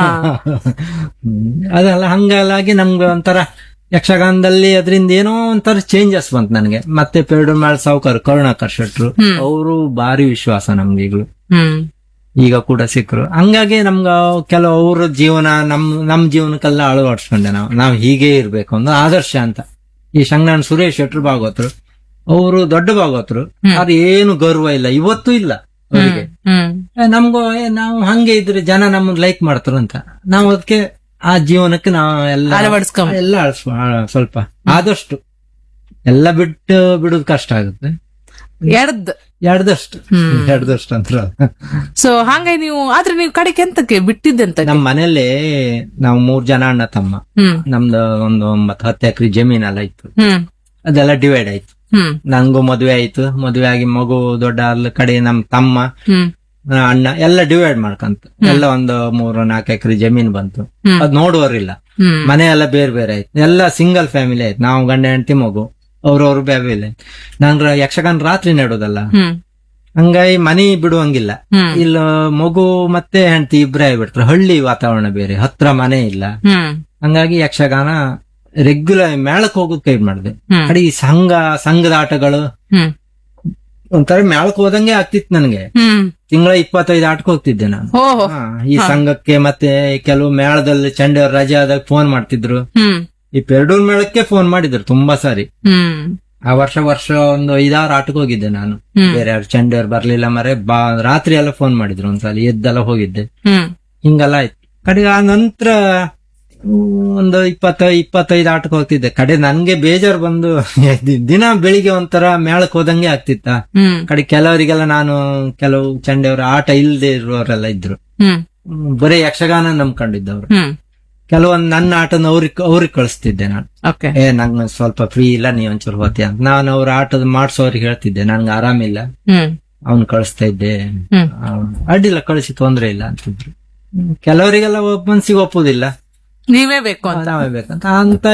ಹ್ಮ್. ಅದೆಲ್ಲ ಹಂಗಾಗಿ ನಮ್ಗೆ ಒಂಥರ ಯಕ್ಷಗಾನದಲ್ಲಿ ಅದರಿಂದ ಏನೋ ಒಂಥರ ಚೇಂಜಸ್ ಬಂತು ನನಗೆ ಮತ್ತೆ ಪೆರಡು ಮೇಳ ಸಾವುಕಾರ ಕರುಣಾಕರ್ ಶೆಟ್ರು ಅವರು ಭಾರಿ ವಿಶ್ವಾಸ ನಮ್ಗೆ ಈಗಲೂ ಹ್ಮ್ ಈಗ ಕೂಡ ಸಿಕ್ಕರು ಹಂಗಾಗಿ ನಮ್ಗ ಕೆಲವು ಅವ್ರ ಜೀವನ ನಮ್ ನಮ್ ಜೀವನಕ್ಕೆಲ್ಲ ಅಳವಡಿಸ್ಕೊಂಡೆ ನಾವು ನಾವ್ ಹೀಗೆ ಇರ್ಬೇಕು ಒಂದು ಆದರ್ಶ ಅಂತ ಈ ಶಂಗನಾನ್ ಸುರೇಶ್ ಶೆಟ್ರು ಭಾಗವತರು ಅವರು ದೊಡ್ಡ ಭಾಗವತರು ಅದು ಏನು ಗೌರವ ಇಲ್ಲ ಇವತ್ತೂ ಇಲ್ಲ ಅವರಿಗೆ ಹ್ಮ್ ಏ, ನಮ್ಗೂ ಏ, ನಾವು ಹಂಗೆ ಇದ್ರೆ ಜನ ನಮ್ಮನ್ನ ಲೈಕ್ ಮಾಡ್ತಾರ ಅಂತ ನಾವು ಅದಕ್ಕೆ ಆ ಜೀವನಕ್ಕೆ ನಾವು ಎಲ್ಲ ಅಳವಡಿಸ್ಕೊಂಬ ಎಲ್ಲ ಅಳ್ಸ್ಕೊ- ಆ, ಸ್ವಲ್ಪ ಆದಷ್ಟು ಎಲ್ಲ ಬಿಟ್ಟು ಬಿಡುದು ಕಷ್ಟ ಆಗುತ್ತೆ ಎಡ್ದ್ ಎಡ್ದಷ್ಟು ಎಡ್ದಷ್ಟು ಅಂತ ಸೊ ಹಂಗಾಗಿ ನೀವು ಆದ್ರೆ ನೀವು ಕಡೆಗೆ ಎಂತಕ್ಕೆ ಬಿಟ್ಟಿದ್ದೆಂತ ನಮ್ಮ ಮನೇಲಿ ನಾವು ಮೂರ್ ಜನ ಅಣ್ಣ ತಮ್ಮ ಹ್ಮ್ ನಮ್ದು ಒಂದು ಒಂಬತ್ತು ಹತ್ತು ಎಕರೆ ಜಮೀನೆಲ್ಲ ಇತ್ತು ಹ್ಮ್ ಅದೆಲ್ಲ ಡಿವೈಡ್ ಆಯ್ತು ಹ್ಮ್ ನಂಗೂ ಮದುವೆ ಆಯ್ತು ಮದುವೆ ಆಗಿ ಮಗು ದೊಡ್ಡ ಅಲ್ಲ ಕಡೆ ನಮ್ ತಮ್ಮ ಹ್ಮ್ ಆ, ಅಣ್ಣ ಎಲ್ಲ ಡಿವೈಡ್ ಮಾಡ್ಕಂತ ಎಲ್ಲ ಒಂದು ಮೂರು ನಾಲ್ಕು ಎಕರೆ ಜಮೀನ್ ಬಂತು ಹ್ಮ್. ಅದ್ ನೋಡುವರಿಲ್ಲ ಹ್ಮ್ ಮನೆ ಎಲ್ಲ ಬೇರೆ ಬೇರೆ ಆಯ್ತು ಎಲ್ಲ ಸಿಂಗಲ್ ಫ್ಯಾಮಿಲಿ ಆಯ್ತು ನಾವು ಗಂಡ ಹೆಂಡತಿ ಮಗು ಅವ್ರವ್ರು ಬೇರೆ ನಾನು ಯಕ್ಷಗಾನ ರಾತ್ರಿ ನೆಡೋದಲ್ಲ ಹ್ಮ್ ಹಂಗಾಗಿ ಮನಿ ಬಿಡುವಂಗಿಲ್ಲ ಹ್ಮ್ ಇಲ್ಲ ಮಗು ಮತ್ತೆ ಹೆಂಡತಿ ಇಬ್ರೇ ಆಗ್ಬಿಡ್ತಾರೆ ಹಳ್ಳಿ ವಾತಾವರಣ ಬೇರೆ ಹತ್ರ ಮನೆ ಇಲ್ಲ ಹ್ಮ್ ಹಂಗಾಗಿ ಯಕ್ಷಗಾನ ರೆಗ್ಯುಲರ್ ಮೇಳಕ್ ಹೋಗೋದ್ ಕೈ ಮಾಡಿದೆ ಹ್ಮ್ ಕಡೆ ಈ ಸಂಘ ಸಂಘದ ಆಟಗಳು ಹ್ಮ್ ಒಂಥರ ಮೇಳಕ್ ಹೋದಂಗೆ ಆಗ್ತಿತ್ತು ನನಗೆ ಹ್ಮ್ ತಿಂಗಳ ಇಪ್ಪತ್ತೈದು ಆಟಕ್ಕೆ ಹೋಗ್ತಿದ್ದೆ ನಾನು ಓಹೋ ಹಾ, ಈ ಸಂಘಕ್ಕೆ ಮತ್ತೆ ಕೆಲವು ಮೇಳದಲ್ಲಿ ಚಂಡ ರಜೆ ಆದಾಗ ಫೋನ್ ಮಾಡ್ತಿದ್ರು ಹ್ಮ್ ಈ ಪೆರಡೂರ್ ಮೇಳಕ್ಕೆ ಫೋನ್ ಮಾಡಿದ್ರು ತುಂಬಾ ಸಾರಿ ಹ್ಮ್ ಆ ವರ್ಷ ವರ್ಷ ಒಂದು ಐದಾರು ಆಟಕ್ಕೆ ಹೋಗಿದ್ದೆ ನಾನು ಹ್ಮ್. ಬೇರೆ ಯಾರು ಚಂಡೇರ್ ಬರ್ಲಿಲ್ಲ ಮರೆ ಬಾ ರಾತ್ರಿ ಎಲ್ಲ ಫೋನ್ ಮಾಡಿದ್ರು ಒಂದ್ಸಲ ಎದ್ದೆಲ್ಲ ಹೋಗಿದ್ದೆ ಹ್ಮ್ ಹಿಂಗೆಲ್ಲ ಆಯ್ತು ಕಡೆಗೆ ಆ ನಂತರ ಒಂದು ಇಪ್ಪತ್ತ ಇಪ್ಪತ್ತೈದು ಆಟಕ್ಕೆ ಹೋಗ್ತಿದ್ದೆ ಕಡೆ ನನ್ಗೆ ಬೇಜಾರ್ ಬಂದು ದಿನ ಬೆಳಿಗ್ಗೆ ಒಂಥರ ಮೇಳಕ್ ಹೋದಂಗೆ ಆಗ್ತಿತ್ತ ಹ್ಮ್ ಕಡೆ ಕೆಲವರಿಗೆಲ್ಲ ನಾನು ಕೆಲವು ಚಂಡೆಯವ್ರ ಆಟ ಇಲ್ದೇ ಇರುವವರೆಲ್ಲ ಇದ್ರು ಹ್ಮ್ ಹ್ಮ್, ಬರೀ ಯಕ್ಷಗಾನ ನಂಬ್ಕೊಂಡಿದ್ದವ್ರು ಹ್ಮ್ ಕೆಲವೊಂದ್ ನನ್ನ ಆಟನ ಅವ್ರಿಗೆ ಅವ್ರಿಗೆ ಕಳಿಸ್ತಿದ್ದೆ ನಾನು ಓಕೆ ಏ ನಂಗೆ ಸ್ವಲ್ಪ ಫ್ರೀ ಇಲ್ಲ ನೀ ಒಂಚೂರು ಹೋತಿ ಅಂತ ನಾನು ಅವ್ರ ಆಟದ ಮಾಡ್ಸೋರಿಗೆ ಹೇಳ್ತಿದ್ದೆ ನನ್ಗೆ ಆರಾಮಿಲ್ಲ ಹ್ಮ್ ಅವ್ನ್ ಕಳಿಸ್ತಾ ಇದ್ದೆ ಹ್ಮ್ ಅವ್ನ್ ಅಡ್ಡಿಲ್ಲ ಕಳಿಸಿ ತೊಂದ್ರೆ ಇಲ್ಲ ಅಂತಿದ್ರು ಕೆಲವರಿಗೆಲ್ಲ ಒಬ್ಬ ಮನ್ಸಿಗೆ ಒಪ್ಪುದಿಲ್ಲ ನೀವೇ ಬೇಕು ಅಂತ ನಾವೇ ಬೇಕಂತ ಅಂತ